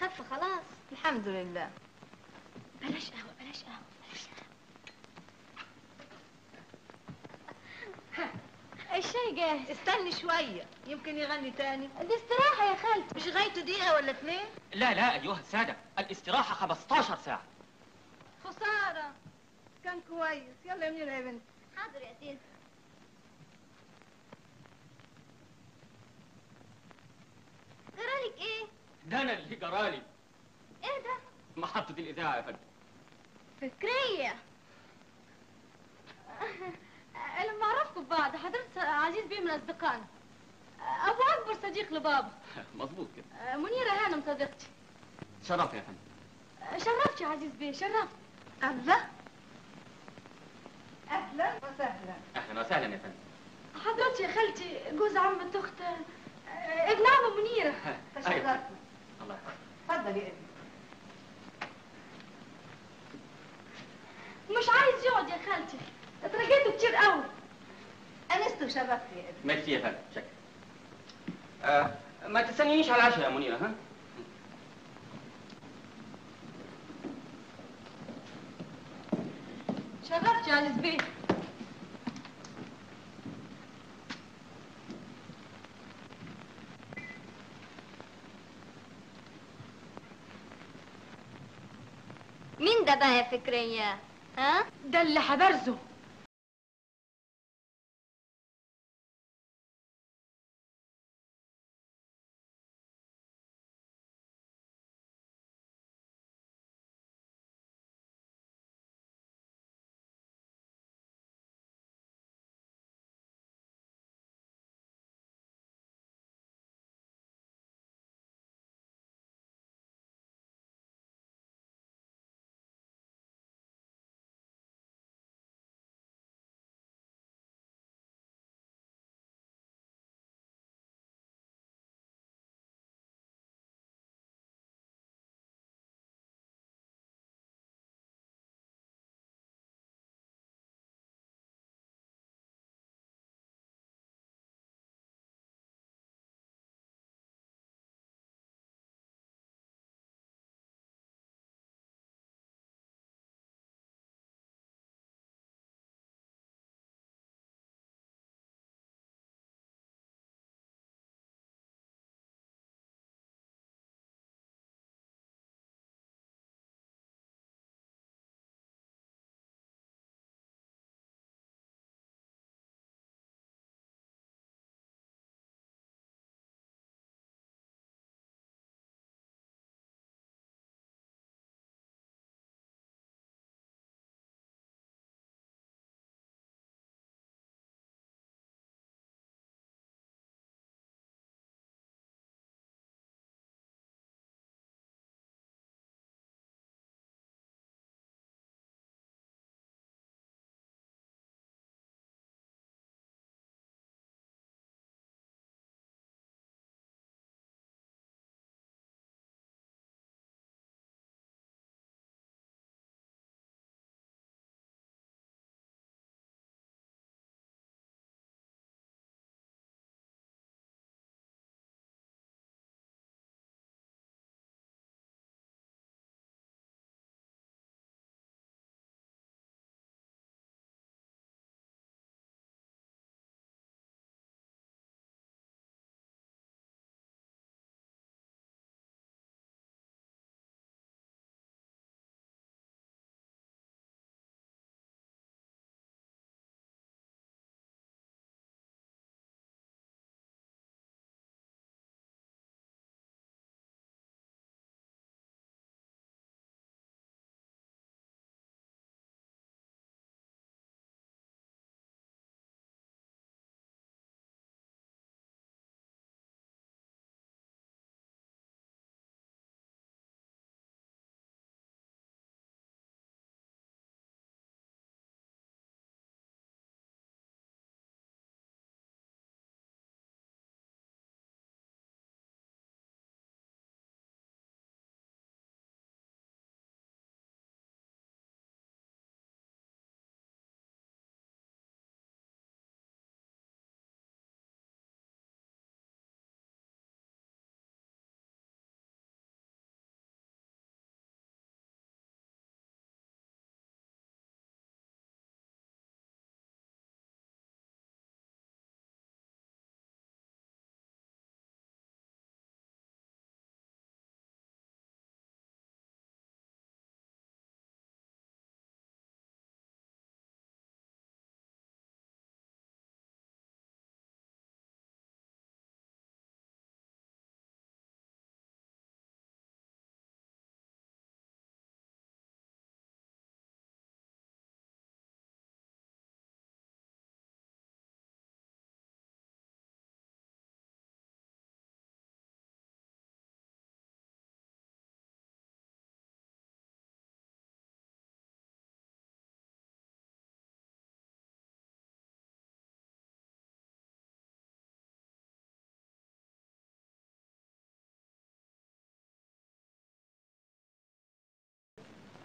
خف خلاص الحمد لله بلاش قهوة بلاش قهوة بلاش قهوة الشاي جاهز استني شوية يمكن يغني تاني دي استراحة يا خالتي مش غايته دقيقة ولا اتنين لا لا أيها السادة الاستراحة 15 ساعة خسارة كان كويس يلا يا منيرة يا بنت حاضر يا تيتا جرالك ايه؟ ده انا اللي جرالي ايه ده؟ محطة الإذاعة يا فندم فكرية لما عرفكم ببعض حضرت عزيز بيه من أصدقائنا أبو أكبر صديق لبابا مظبوط كده منيرة هانم صديقتي شرف يا فندم شرفت يا عزيز بيه شرفت الله أهلا وسهلا أهلا وسهلا يا فندم حضرتي يا خالتي جوز عمة أخت ابن عم منيرة تشرفنا الله يحفظك اتفضل يا ابني مش عايز يقعد يا خالتي اترجيته كتير قوي أنست وشرفت يا ابني ميرسي يا فندم شكرا آه ما تستنينيش على العشاء يا منيرة ها شرفت يا عزيز بيه مين ده بقى يا فكرية؟ ها؟ ده اللي حبرزه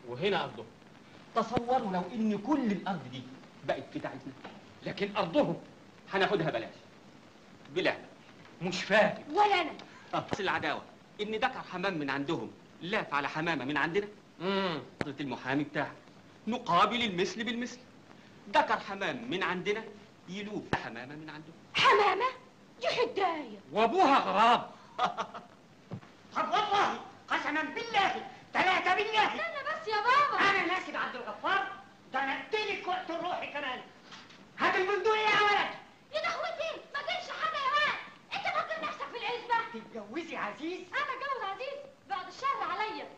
وهنا ارضهم تصوروا لو ان كل الارض دي بقت بتاعتنا لكن ارضهم هناخدها بلاش بلا مش فاهم ولا انا اصل العداوه ان ذكر حمام من عندهم لاف على حمامه من عندنا امم المحامي بتاعك نقابل المثل بالمثل ذكر حمام من عندنا يلوف حمامه من عندهم حمامة دي حداية وابوها غراب طب والله قسما بالله ثلاثة بالله استنى بس يا بابا أنا ناسب عبد الغفار ده أنا أقتلك وقت الروح كمان هات البندقية يا ولد يا دخوتي ما كانش حاجة يا ولد انت فاكر نفسك في العزبة تتجوزي عزيز انا اتجوز عزيز بعد الشر عليا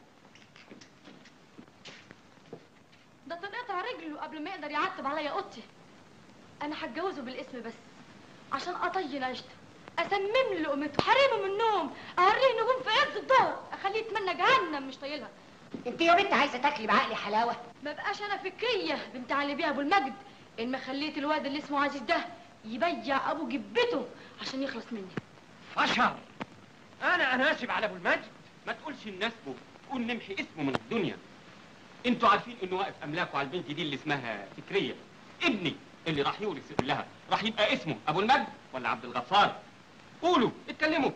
ده تنقطع رجله قبل ما يقدر يعتب عليا اوضتي انا هتجوزه بالاسم بس عشان اطين عيشته اسمم له لقمته حريمه من النوم اوريه نجوم في عز الظهر اخليه يتمنى جهنم مش طايلها انت يا بنت عايزة تاكلي بعقلي حلاوة ما بقاش انا فكريه بنت علي بيها ابو المجد ان ما خليت الواد اللي اسمه عزيز ده يبيع ابو جبته عشان يخلص مني اشهر انا اناسب على ابو المجد ما تقولش نناسبه قول نمحي اسمه من الدنيا انتوا عارفين انه واقف املاكه على البنت دي اللي اسمها فكريه ابني اللي راح يورث لها راح يبقى اسمه ابو المجد ولا عبد الغفار قولوا اتكلموا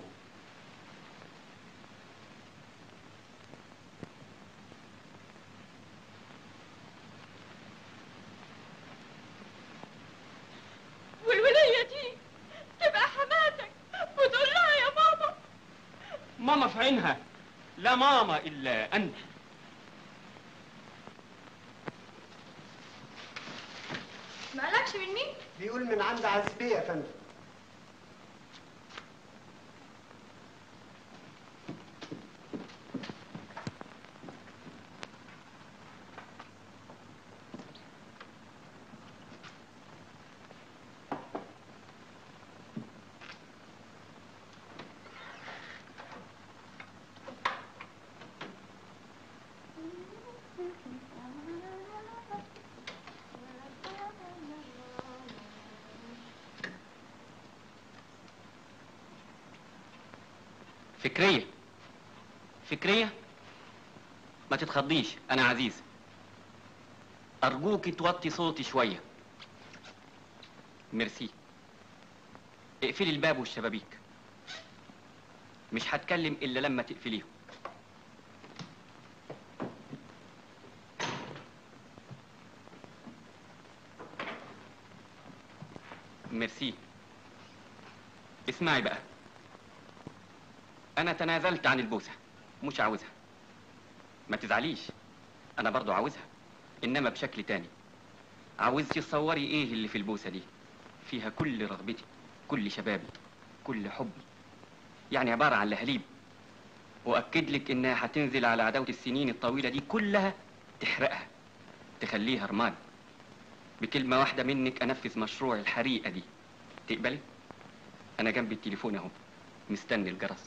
والوليه دي تبقى حماتك وتقول لها يا ماما ماما في عينها لا ماما الا انت ما قالكش من مين بيقول من عند عزبية يا فندم فكريه فكريه ما تتخضيش انا عزيز ارجوك توطي صوتي شويه ميرسي اقفلي الباب والشبابيك مش هتكلم الا لما تقفليهم ميرسي اسمعي بقى انا تنازلت عن البوسه مش عاوزها ما تزعليش انا برضو عاوزها انما بشكل تاني عاوز تصوري ايه اللي في البوسه دي فيها كل رغبتي كل شبابي كل حبي يعني عباره عن لهاليب واكد لك انها هتنزل على عداوه السنين الطويله دي كلها تحرقها تخليها رماد بكلمه واحده منك انفذ مشروع الحريقه دي تقبلي انا جنب التليفون اهو مستني الجرس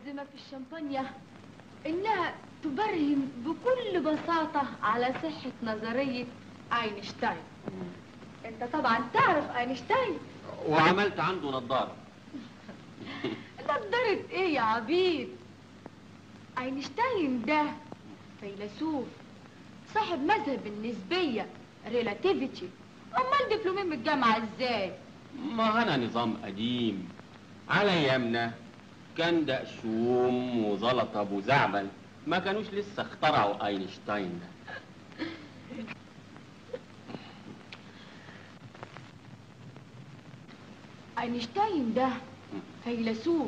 الملزمة في الشمبانيا إنها تبرهن بكل بساطة على صحة نظرية أينشتاين أنت طبعا تعرف أينشتاين وعملت عنده نظارة نظرة إيه يا عبيد أينشتاين ده فيلسوف صاحب مذهب النسبية ريلاتيفيتي أمال دبلومين من الجامعة إزاي؟ ما أنا نظام قديم على أيامنا كان دقشوم وزلط أبو زعبل ما كانوش لسه اخترعوا أينشتاين ده أينشتاين ده فيلسوف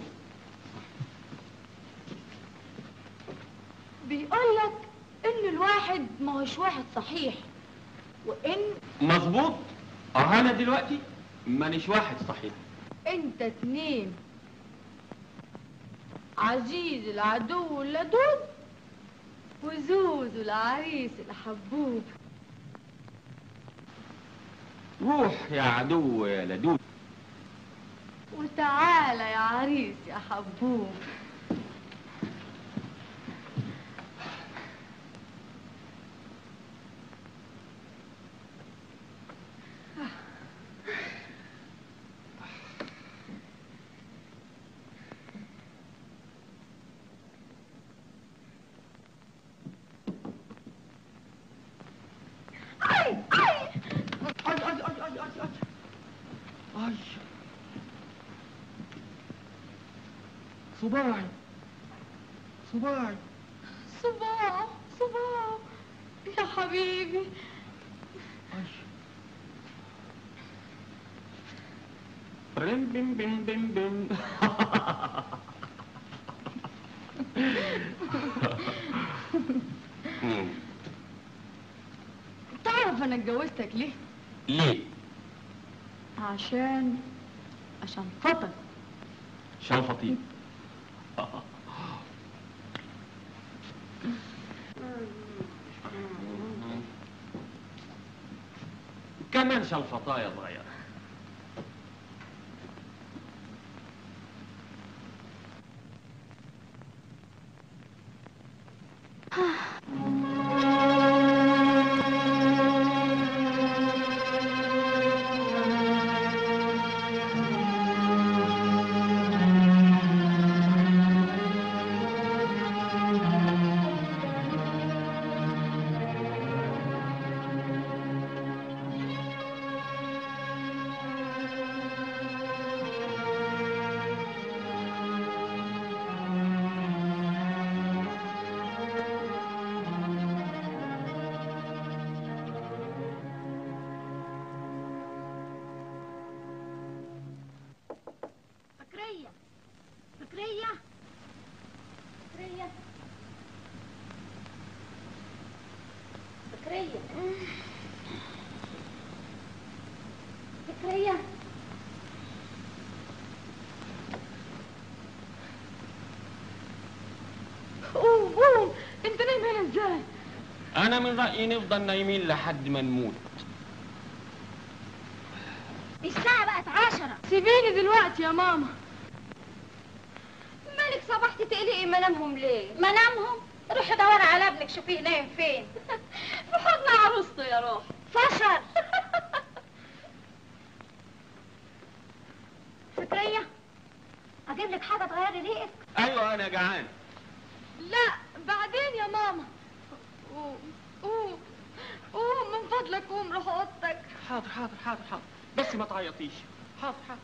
بيقولك إن الواحد ما هوش واحد صحيح وإن مظبوط اه أنا دلوقتي مانيش واحد صحيح أنت اتنين عزيز العدو اللدود وزوز العريس الحبوب روح يا عدو يا لدود وتعالى يا عريس يا حبوب اي اي اي اي اي اي اي اي اي صباعي صباعي صباع صباع يا حبيبي بم بم بم بم بم تعرف انا اتجوزتك ليه؟ ليه؟ عشان عشان خاطر شلفطين كمان شلفطاية صغيرة فكرية فكرية فكرية فكرية فكرية قوم قوم انت نايم هنا ازاي؟ أنا من رأيي نفضل نايمين لحد ما نموت الساعة بقت عشرة سيبيني دلوقتي يا ماما مالك صبحتي تقلقي منامهم ليه؟ منامهم؟ روحي دوري على ابنك شوفيه نايم فين في حضن عروسته يا روح فشل فكرية اجيب لك حاجة تغيري ريقك أيوة أنا جعان لا بعدين يا ماما قوم قوم قوم من فضلك قوم روح اوضتك حاضر حاضر حاضر حاضر بس ما تعيطيش حاضر حاضر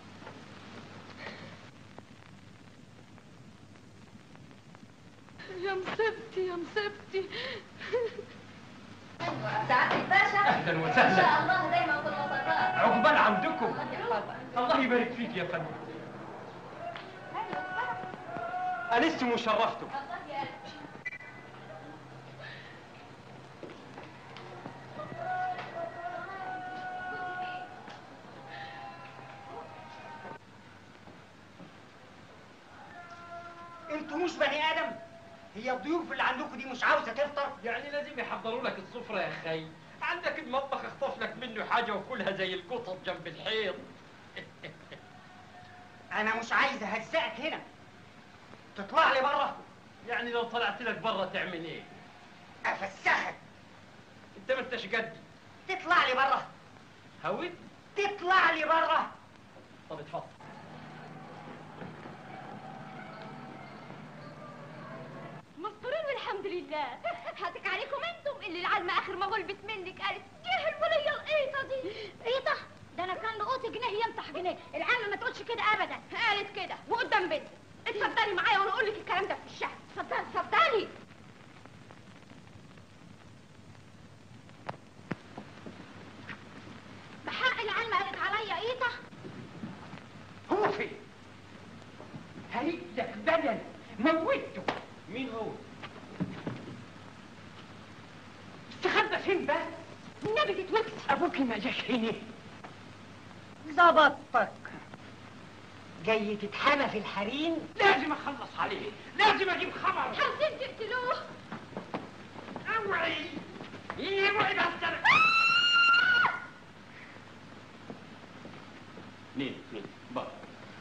يا مصيبتي يا مصيبتي سعادة الباشا أهلاً ان وسهلاً. شاء الله دايما في الوسطاء عقبال عودكم الله يبارك فيك يا فندم أنستم وشرفتم انتوا مش بني ادم هي الضيوف اللي عندكم دي مش عاوزه تفطر يعني لازم يحضروا لك السفرة يا خي عندك المطبخ اخطف لك منه حاجة وكلها زي القطط جنب الحيط انا مش عايز اهزقك هنا تطلع لي بره يعني لو طلعت لك برا تعمل ايه؟ افسخك انت ما انتش قدي تطلع لي بره هويت تطلع لي بره طب اتفضل مستورين والحمد لله هاتك عليكم انتم اللي العلمة اخر ما غلبت منك قالت جه الولية القيطة دي قيطة ده انا كان لقوط جنيه يمسح جنيه العامة ما تقولش كده ابدا قالت كده وقدام بنت اتفضلي معايا وانا اقول لك الكلام ده في الشهر اتفضلي اتفضلي بحق العلمة قالت عليا قيطة هو فين؟ هريق لك بدل موته مين هو؟ استخبى فين بس؟ النبي تتوكس ابوك ما جاش هنا ظبطتك جاي تتحمى في الحريم لازم اخلص عليه لازم اجيب خبر عاوزين تقتلوه اوعي اوعي بس مين مين بقى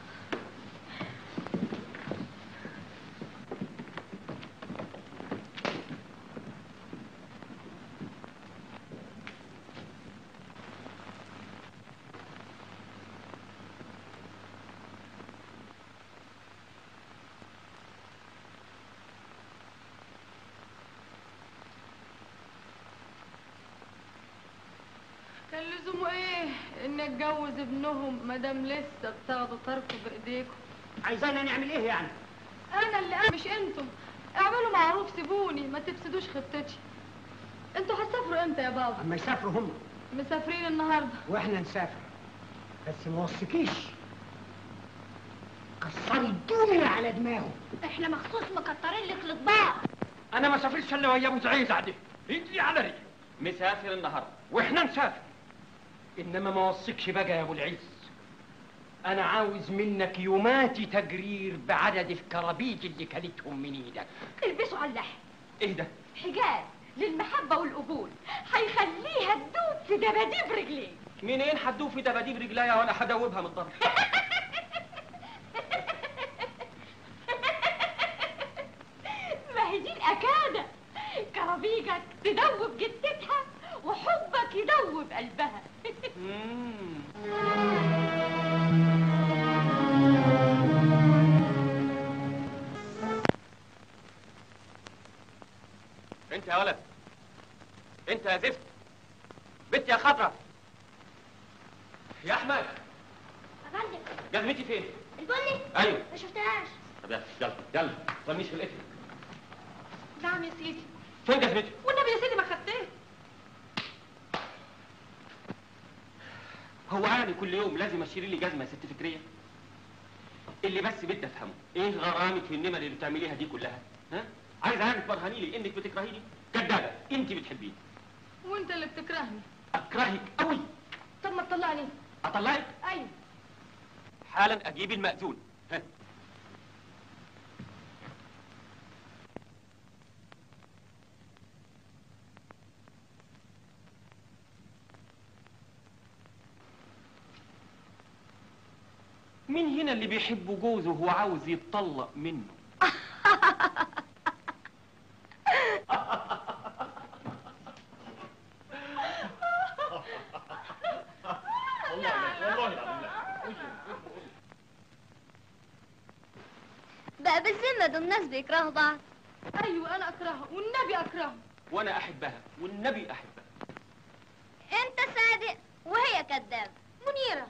كان لزومه ايه ان اتجوز ابنهم مادام لسه بتاخدوا تركه بايديكم عايزانا نعمل ايه يعني انا اللي أنا مش انتم اعملوا معروف سيبوني ما تفسدوش خطتي انتوا هتسافروا امتى يا بابا اما يسافروا هم مسافرين النهارده واحنا نسافر بس ما وصيكيش كسري الدنيا على دماغه احنا مخصوص مكترين لك الاطباق انا ما سافرش الا ويا ابو زعيز عدي رجلي على رجلي مسافر النهارده واحنا نسافر انما ما وصيكش بقى يا ابو العز انا عاوز منك يوماتي تقرير بعدد الكرابيج اللي كلتهم من ايدك البسوا على اللحم ايه ده حجاب للمحبة والقبول هيخليها تدوب في دباديب رجليك منين حدوه في دباديب رجليا وانا هدوبها من الضرب ما هي دي الأكادة كرابيجك تدوب جدتها وحبك يدوب قلبها انت يا ولد انت يا زفت بنت يا خضرة يا احمد افندم جزمتي فين البني ايوه ما شفتهاش طب يلا يلا يلا طنيش في الاسم نعم يا سيدي فين جزمتي والنبي يا سيدي ما خدتيه هو يعني كل يوم لازم اشتري لي جزمه يا ست فكريه اللي بس بدي افهمه ايه غرامك في النمر اللي بتعمليها دي كلها ها عايز يعني تبرهني لي انك بتكرهيني كدابه انت بتحبيني وانت اللي بتكرهني اكرهك قوي طب ما تطلعني اطلعك ايوه حالا اجيب المأذون ها مين هنا اللي بيحب جوزه وهو عاوز يتطلق منه بقى بالذمة دول الناس بيكرهوا بعض ايوه انا اكرهها والنبي اكرهها وانا احبها والنبي احبها انت صادق وهي كذاب منيرة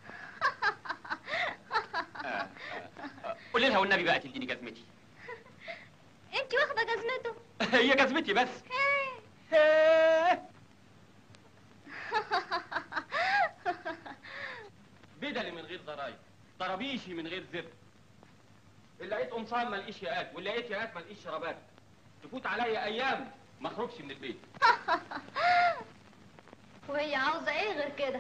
قولي لها والنبي بقى تديني جزمتي انت واخدة جزمته هي جزمتي بس بدلي من غير ضرايب طرابيشي من غير زر اللي لقيت قمصان ما لقيش ياقات واللي لقيت ياقات ما لقيش شرابات تفوت عليا ايام ما اخرجش من البيت وهي عاوزة ايه غير كده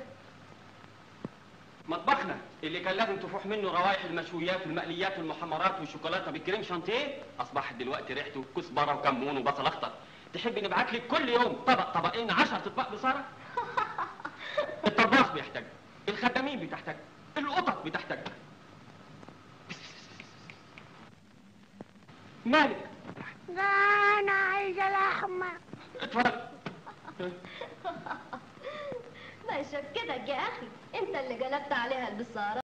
مطبخنا اللي كان لازم تفوح منه روائح المشويات والمقليات والمحمرات والشوكولاته بالكريم شانتيه اصبح دلوقتي ريحته كزبره وكمون وبصل اخضر تحبي نبعت لك كل يوم طبق طبقين عشر اطباق بصاره الطباخ بيحتاج الخدامين بتحتاج القطط بتحتاج مالك لا انا عايزه لحمه اتفضل ما يشكدك يا اخي انت اللي قلبت عليها البصاره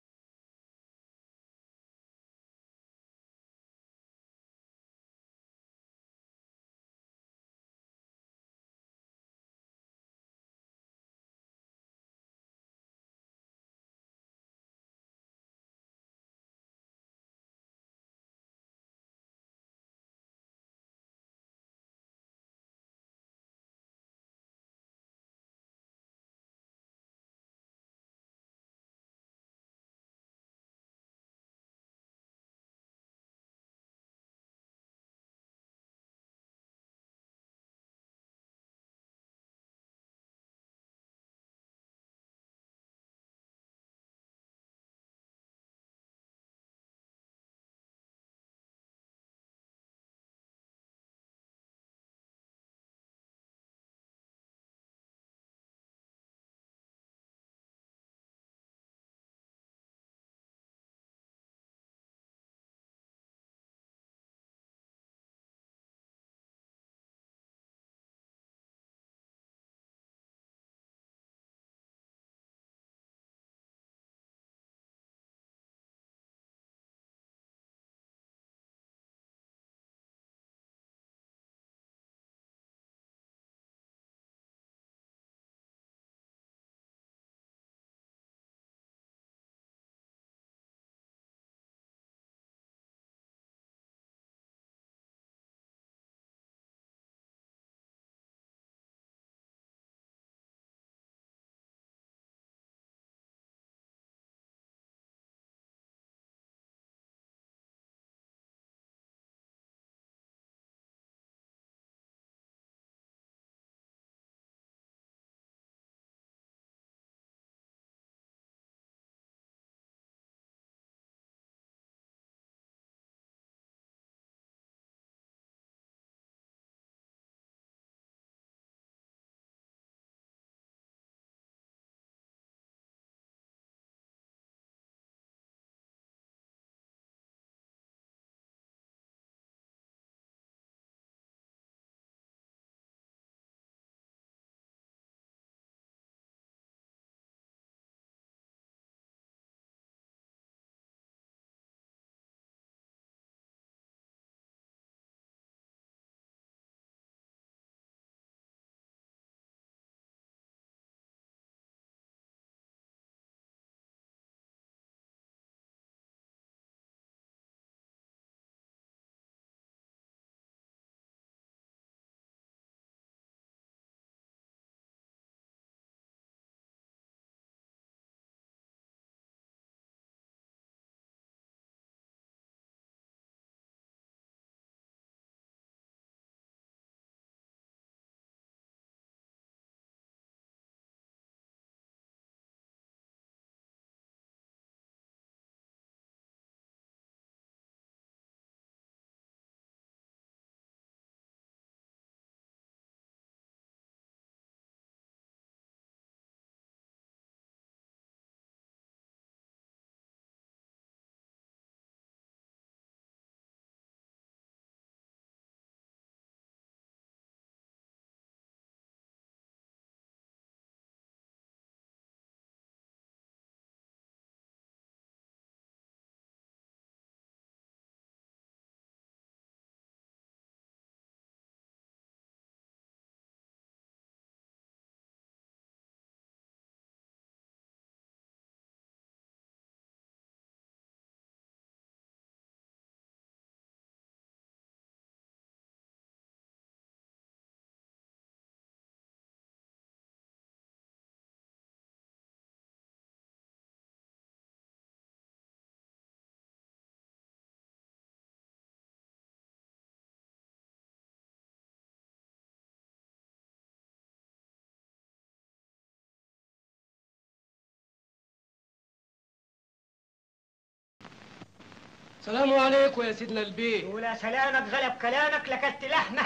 سلام عليكم يا سيدنا البيه ولا سلامك غلب كلامك لكلت لحمه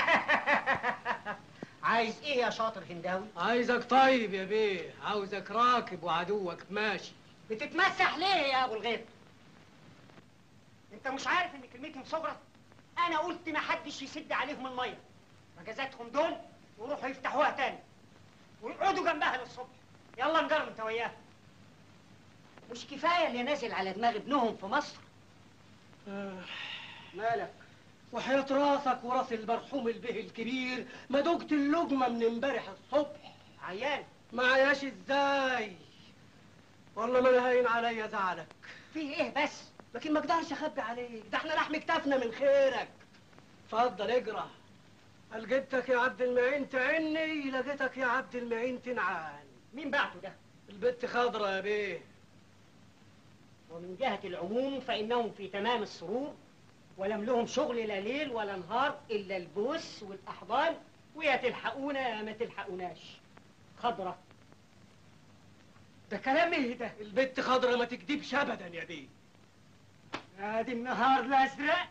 عايز ايه يا شاطر هنداوي عايزك طيب يا بيه عاوزك راكب وعدوك ماشي بتتمسح ليه يا ابو الغيط انت مش عارف ان كلمتي من صغرك انا قلت ما حدش يسد عليهم الميه فجازاتهم دول وروحوا يفتحوها تاني ويقعدوا جنبها للصبح يلا نجرب انت وياها مش كفايه اللي نازل على دماغ ابنهم في مصر مالك وحياة راسك وراس المرحوم البه الكبير ما دقت اللقمة من امبارح الصبح عيان معياش ازاي والله ما انا هاين عليا زعلك فيه ايه بس لكن ما اقدرش اخبي عليك ده احنا لحم كتافنا من خيرك اتفضل اجرى لقيتك يا عبد المعين تعني لقيتك يا عبد المعين تنعان مين بعته ده البت خضرة يا بيه ومن جهة العموم فإنهم في تمام السرور ولم لهم شغل لا ليل ولا نهار إلا البوس والأحضان ويا تلحقونا يا ما تلحقوناش خضرة ده كلام ايه ده البت خضرة ما تكدبش ابدا يا بيه ادي النهار الازرق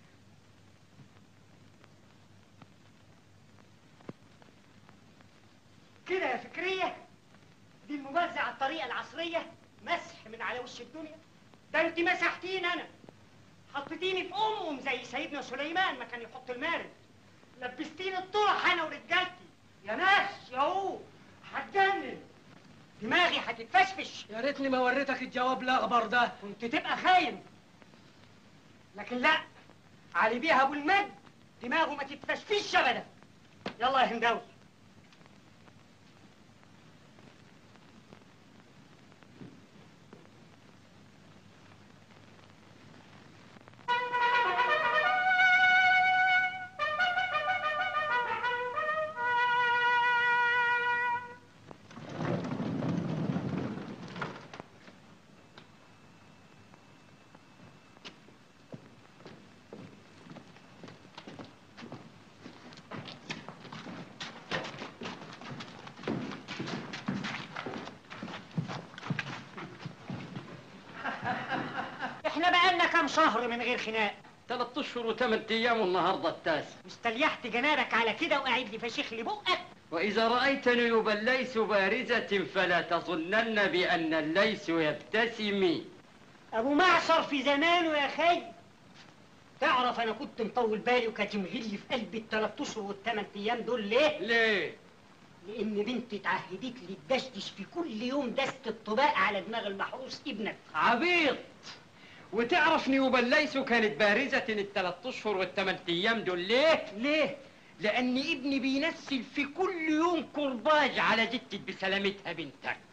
كده يا فكرية دي المبارزة على الطريقة العصرية مسح من على وش الدنيا ده انت مسحتيني انا حطيتيني في امم زي سيدنا سليمان ما كان يحط المارد لبستيني الطرح انا ورجالتي يا ناس يا هو هتجنن دماغي هتتفشفش يا ريتني ما وريتك الجواب الاخبر ده كنت تبقى خاين لكن لا علي بيها ابو المجد دماغه ما تتفشفش ابدا يلا يا هنداوي احنا بقالنا كام شهر من غير خناق ثلاث اشهر وثمان ايام والنهارده التاسع واستليحت جنابك على كده وقاعد لي فشيخ لي بقك واذا رايت نيوب الليث بارزه فلا تظنن بان الليث يبتسم ابو معشر في زمانه يا خي تعرف انا كنت مطول بالي وكاتم غلي في قلبي الثلاث اشهر والثمان ايام دول ليه؟ ليه؟ لان بنتي اتعهدت لي تدشدش في كل يوم دست الطباق على دماغ المحروس ابنك عبيط وتعرف نيوب الليث كانت بارزة الثلاث اشهر والثمان ايام دول ليه؟ ليه؟ لان ابني بينسل في كل يوم كرباج على جتة بسلامتها بنتك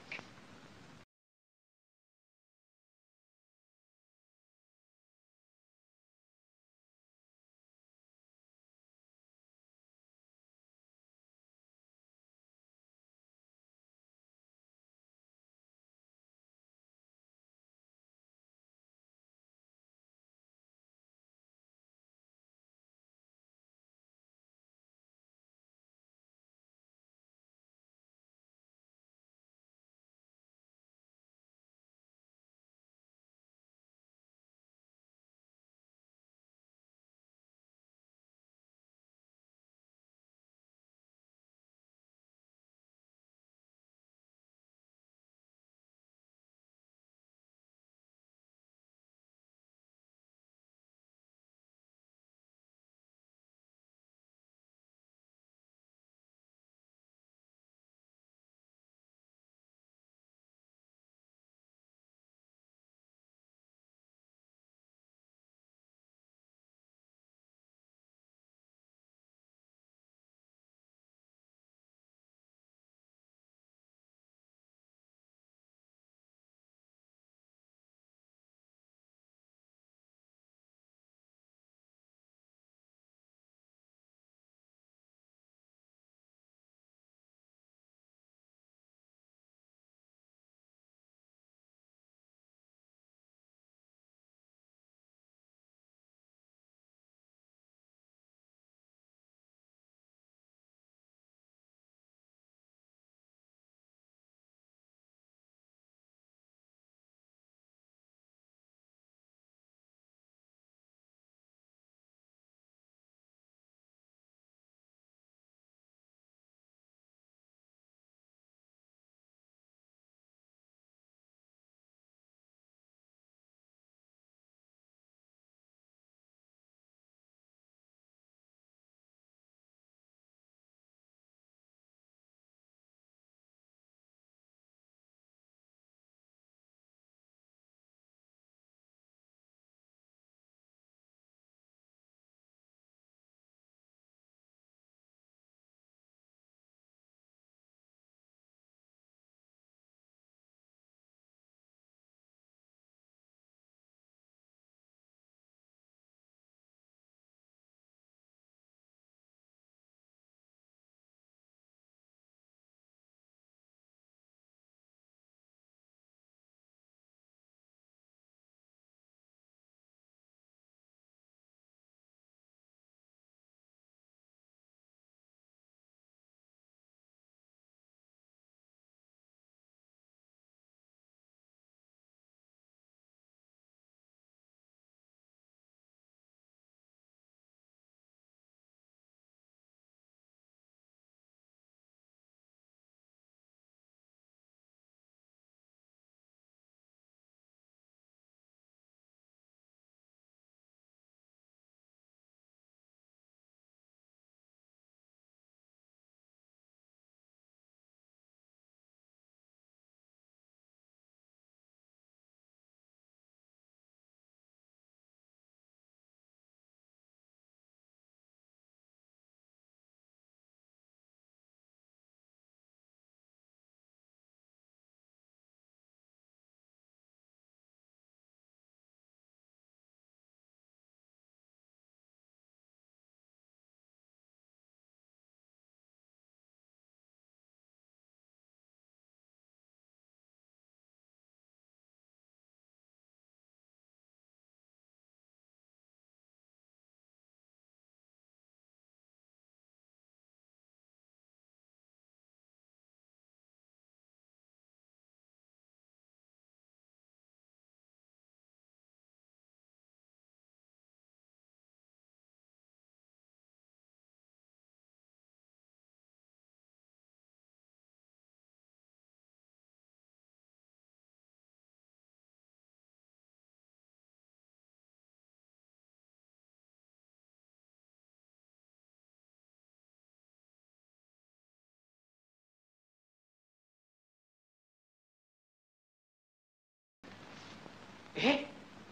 ايه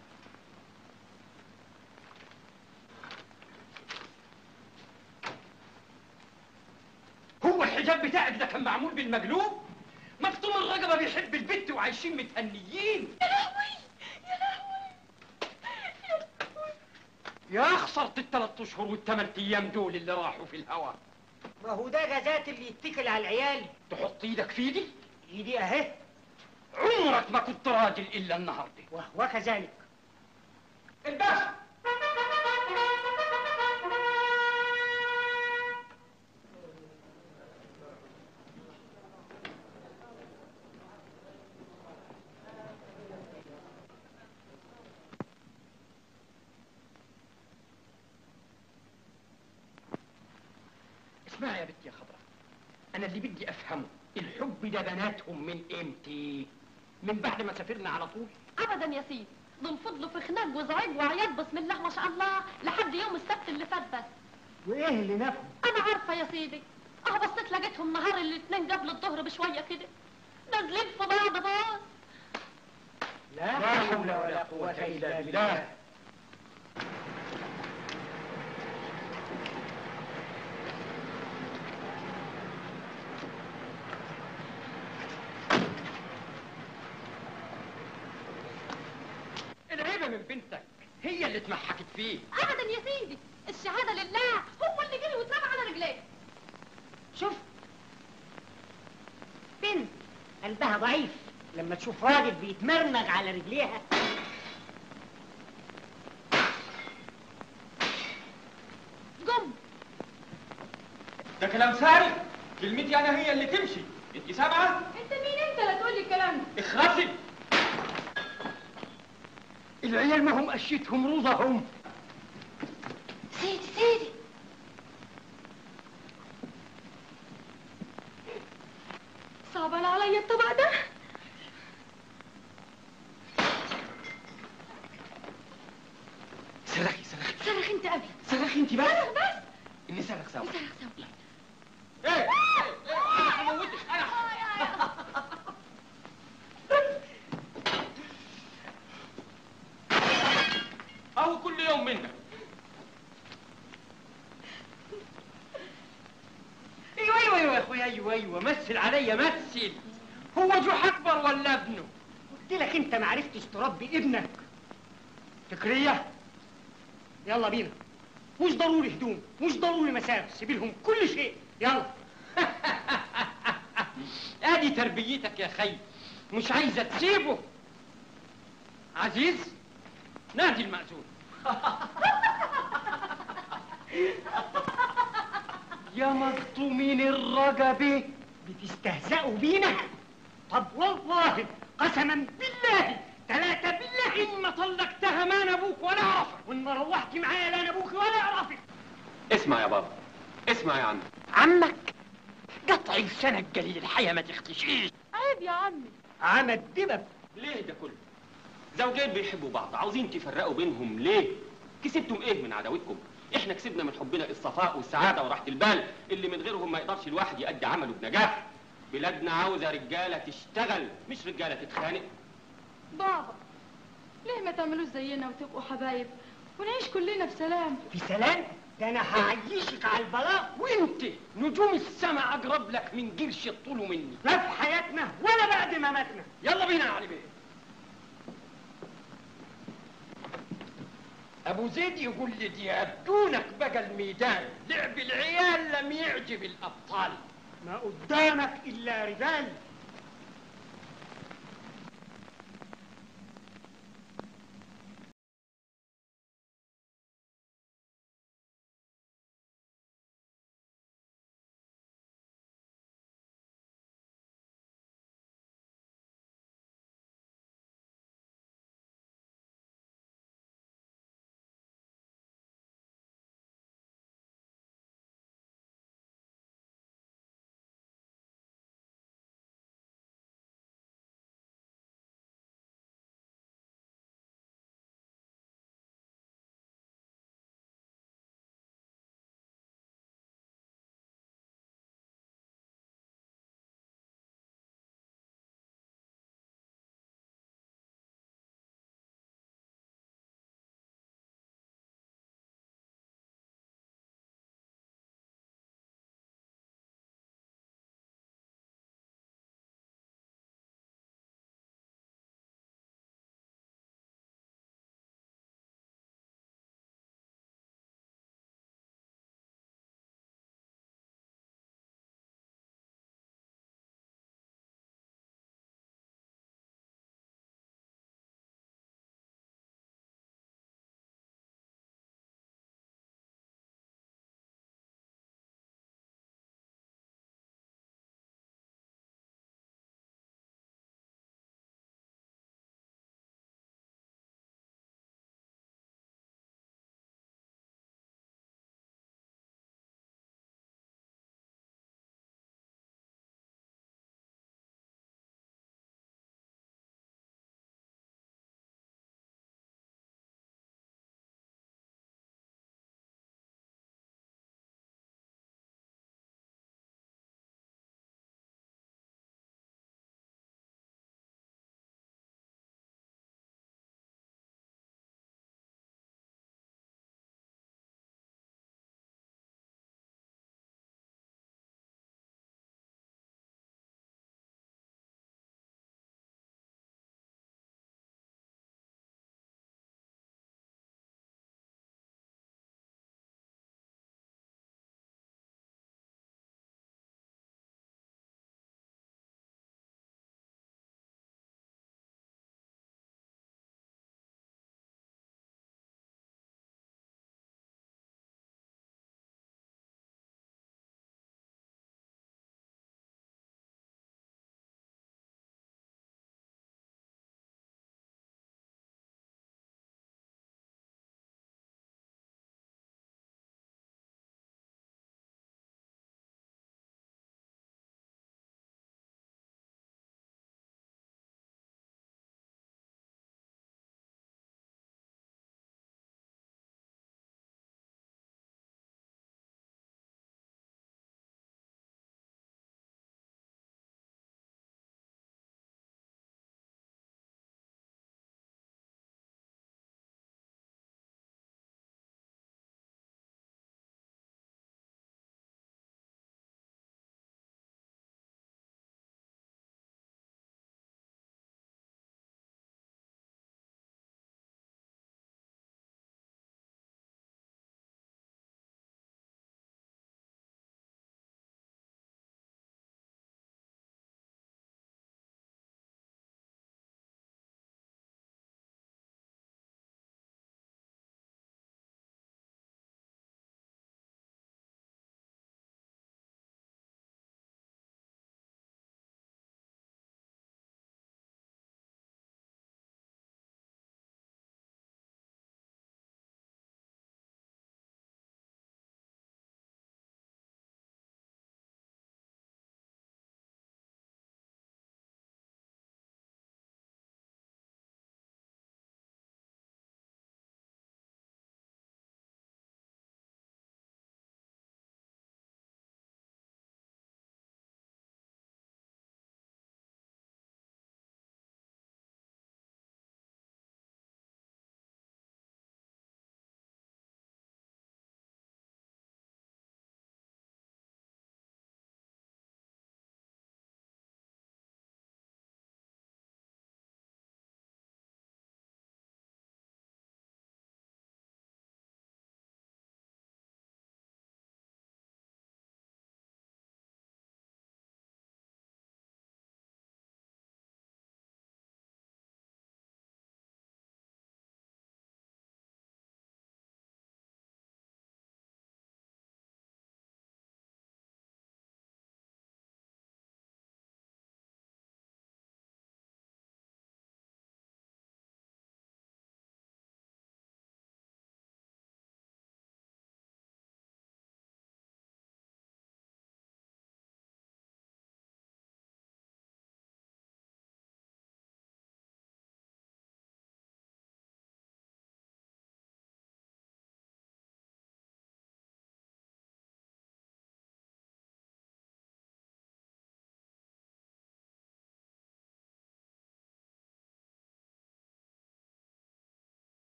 هو الحجاب بتاعك ده كان معمول بالمقلوب مكتوم الرقبه بيحب البت وعايشين متهنيين يا لهوي يا لهوي يا خسرة الثلاث اشهر والثمان ايام دول اللي راحوا في الهوا ما هو ده غازات اللي يتكل على العيال تحط ايدك في ايدي ايدي اهي عمرك ما كنت راجل الا النهارده وهو كذلك الباشا اسمعي يا بنتي يا خضرا انا اللي بدي افهمه الحب ده بناتهم من امتى من بعد ما سافرنا على طول ابدا يا سيدي دول فضلوا في خناق وزعيق وعياط بسم الله ما شاء الله لحد يوم السبت اللي فات بس وايه اللي نفهم انا عارفه يا سيدي اه بصيت لقيتهم نهار الاثنين قبل الظهر بشويه كده نازلين في بعض باص لا حول ولا قوة إلا بالله العيبه من بنتك هي اللي اتمحكت فيه ابدا يا سيدي الشهاده لله هو اللي جري واترمى على رجليه شوف بنت قلبها ضعيف لما تشوف راجل بيتمرمغ على رجليها جم ده كلام فارغ كلمتي انا هي اللي تمشي انت سامعه انت مين انت لا تقول لي الكلام ده اخرسي العيال ما هم قشيتهم روضهم سيدي سيدي صعبان عليا الطبق ده صرخي صرخي صرخ انت قبل صرخي انت بس صرخ بس اني صرخ سوا صرخ سوا ايه انا هموتك انا اهو كل يوم منك ايوه ايوه ايوه يا اخويا ايوه ايوه مثل عليا مثل هو جوح اكبر ولا ابنه قلت لك انت ما عرفتش تربي ابنك فكرية يلا بينا مش ضروري هدوم مش ضروري مسافة سيب لهم كل شيء يلا ادي تربيتك يا خي مش عايزه تسيبه عزيز نادي المأذون يا مخطومين الرقبة بتستهزئوا بينا طب والله قسما بالله ثلاثة بالله إن ما طلقتها ما أنا أبوك ولا أعرفك وإن ما روحت معايا لا أنا أبوك ولا أعرفك اسمع يا بابا اسمع يا عم عمك قطع السنة قليل الحياة ما تختشيش عيب يا عمي عمد دبب ليه ده كله زوجين بيحبوا بعض عاوزين تفرقوا بينهم ليه كسبتم ايه من عداوتكم احنا كسبنا من حبنا الصفاء والسعاده وراحه البال اللي من غيرهم ما يقدرش الواحد يأدي عمله بنجاح بلادنا عاوزه رجاله تشتغل مش رجاله تتخانق بابا ليه ما تعملوش زينا وتبقوا حبايب ونعيش كلنا في سلام في سلام ده أنا هعيشك على البلاء وانت نجوم السماء اقرب لك من قرش الطول مني لا في حياتنا ولا بعد ما ماتنا يلا بينا يا علي بيه ابو زيد يقول لي ديابدونك بقى الميدان لعب العيال لم يعجب الابطال ما قدامك إلا رجال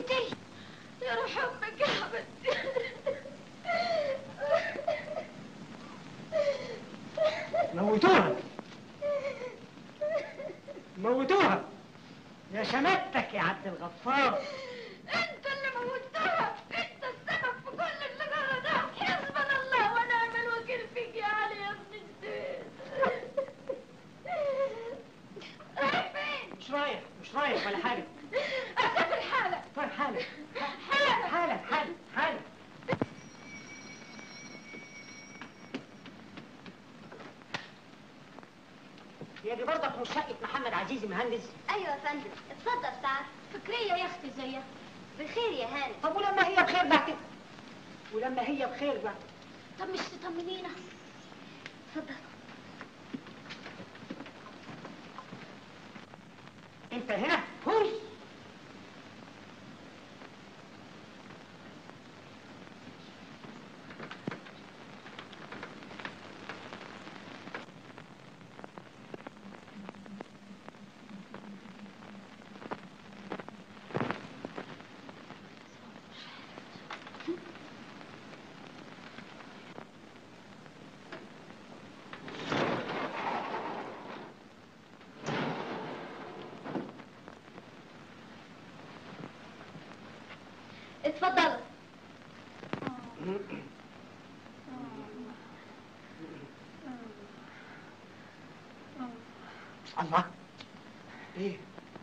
بنتي يا روح امك يا حبيبتي موتوها موتوها يا شماتك يا عبد الغفار انت اللي موتها انت السبب في كل اللي جرى ده حسبنا الله ونعم الوكيل فيك يا علي يا ابن الزين رايح فين؟ مش رايح مش رايح ولا حاجه اسافر حالك طيب حالك حالك حالك حالك حالك هي دي برضك مش شقة محمد عزيز مهندس ايوه يا فندم اتفضل تعال فكريه يا اختي زيها بخير يا هاني طب ولما هي بخير بعد ولما هي بخير بعد طب مش تطمنينا اتفضل انت هنا هوش اتفضل الله ايه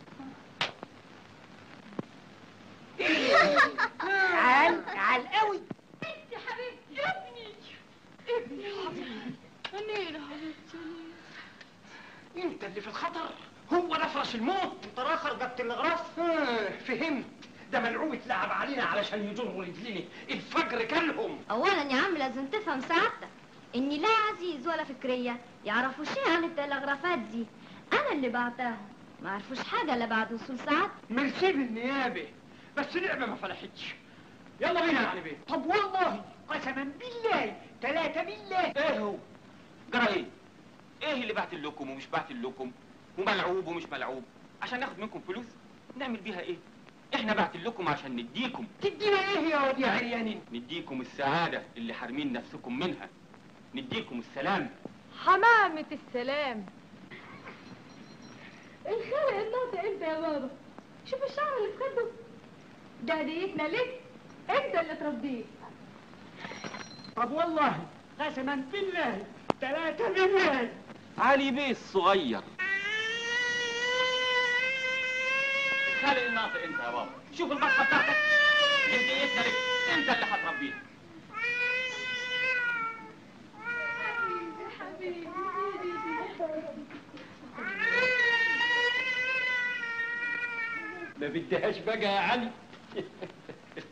تعال تعال قوي انت حبيبتي ابني ابني يا حبيبتي منين يا حبيبتي انت اللي في الخطر هو نفرش الموت انت راخر جبت الاغراف آه فهمت ده ملعوب اتلعب علينا علشان يجروا رجليني الفجر كلهم اولا يا عم لازم تفهم سعادتك اني لا عزيز ولا فكريه يعرفوا شيء عن التلغرافات دي انا اللي بعتاهم ما عرفوش حاجه الا بعد وصول سعادتك ميرسي بالنيابه بس لعبه ما فلحتش يلا بينا يا علي بيه طب والله قسما بالله ثلاثة بالله ايه هو جرى ايه ايه اللي بعت لكم ومش بعت لكم وملعوب ومش ملعوب عشان ناخد منكم فلوس نعمل بيها ايه احنا بعت لكم عشان نديكم تدينا ايه يا واد يا عريانين نديكم السعادة اللي حارمين نفسكم منها نديكم السلام حمامة السلام الخلق الناطق انت يا بابا شوف الشعر اللي في خده ده هديتنا ليك انت اللي تربيه طب والله قسما بالله ثلاثة بالله علي بيه الصغير خالق الناطق انت يا بابا شوف البطه بتاعتك هديتنا لك انت اللي هتربيها ما بدهاش بقى يا علي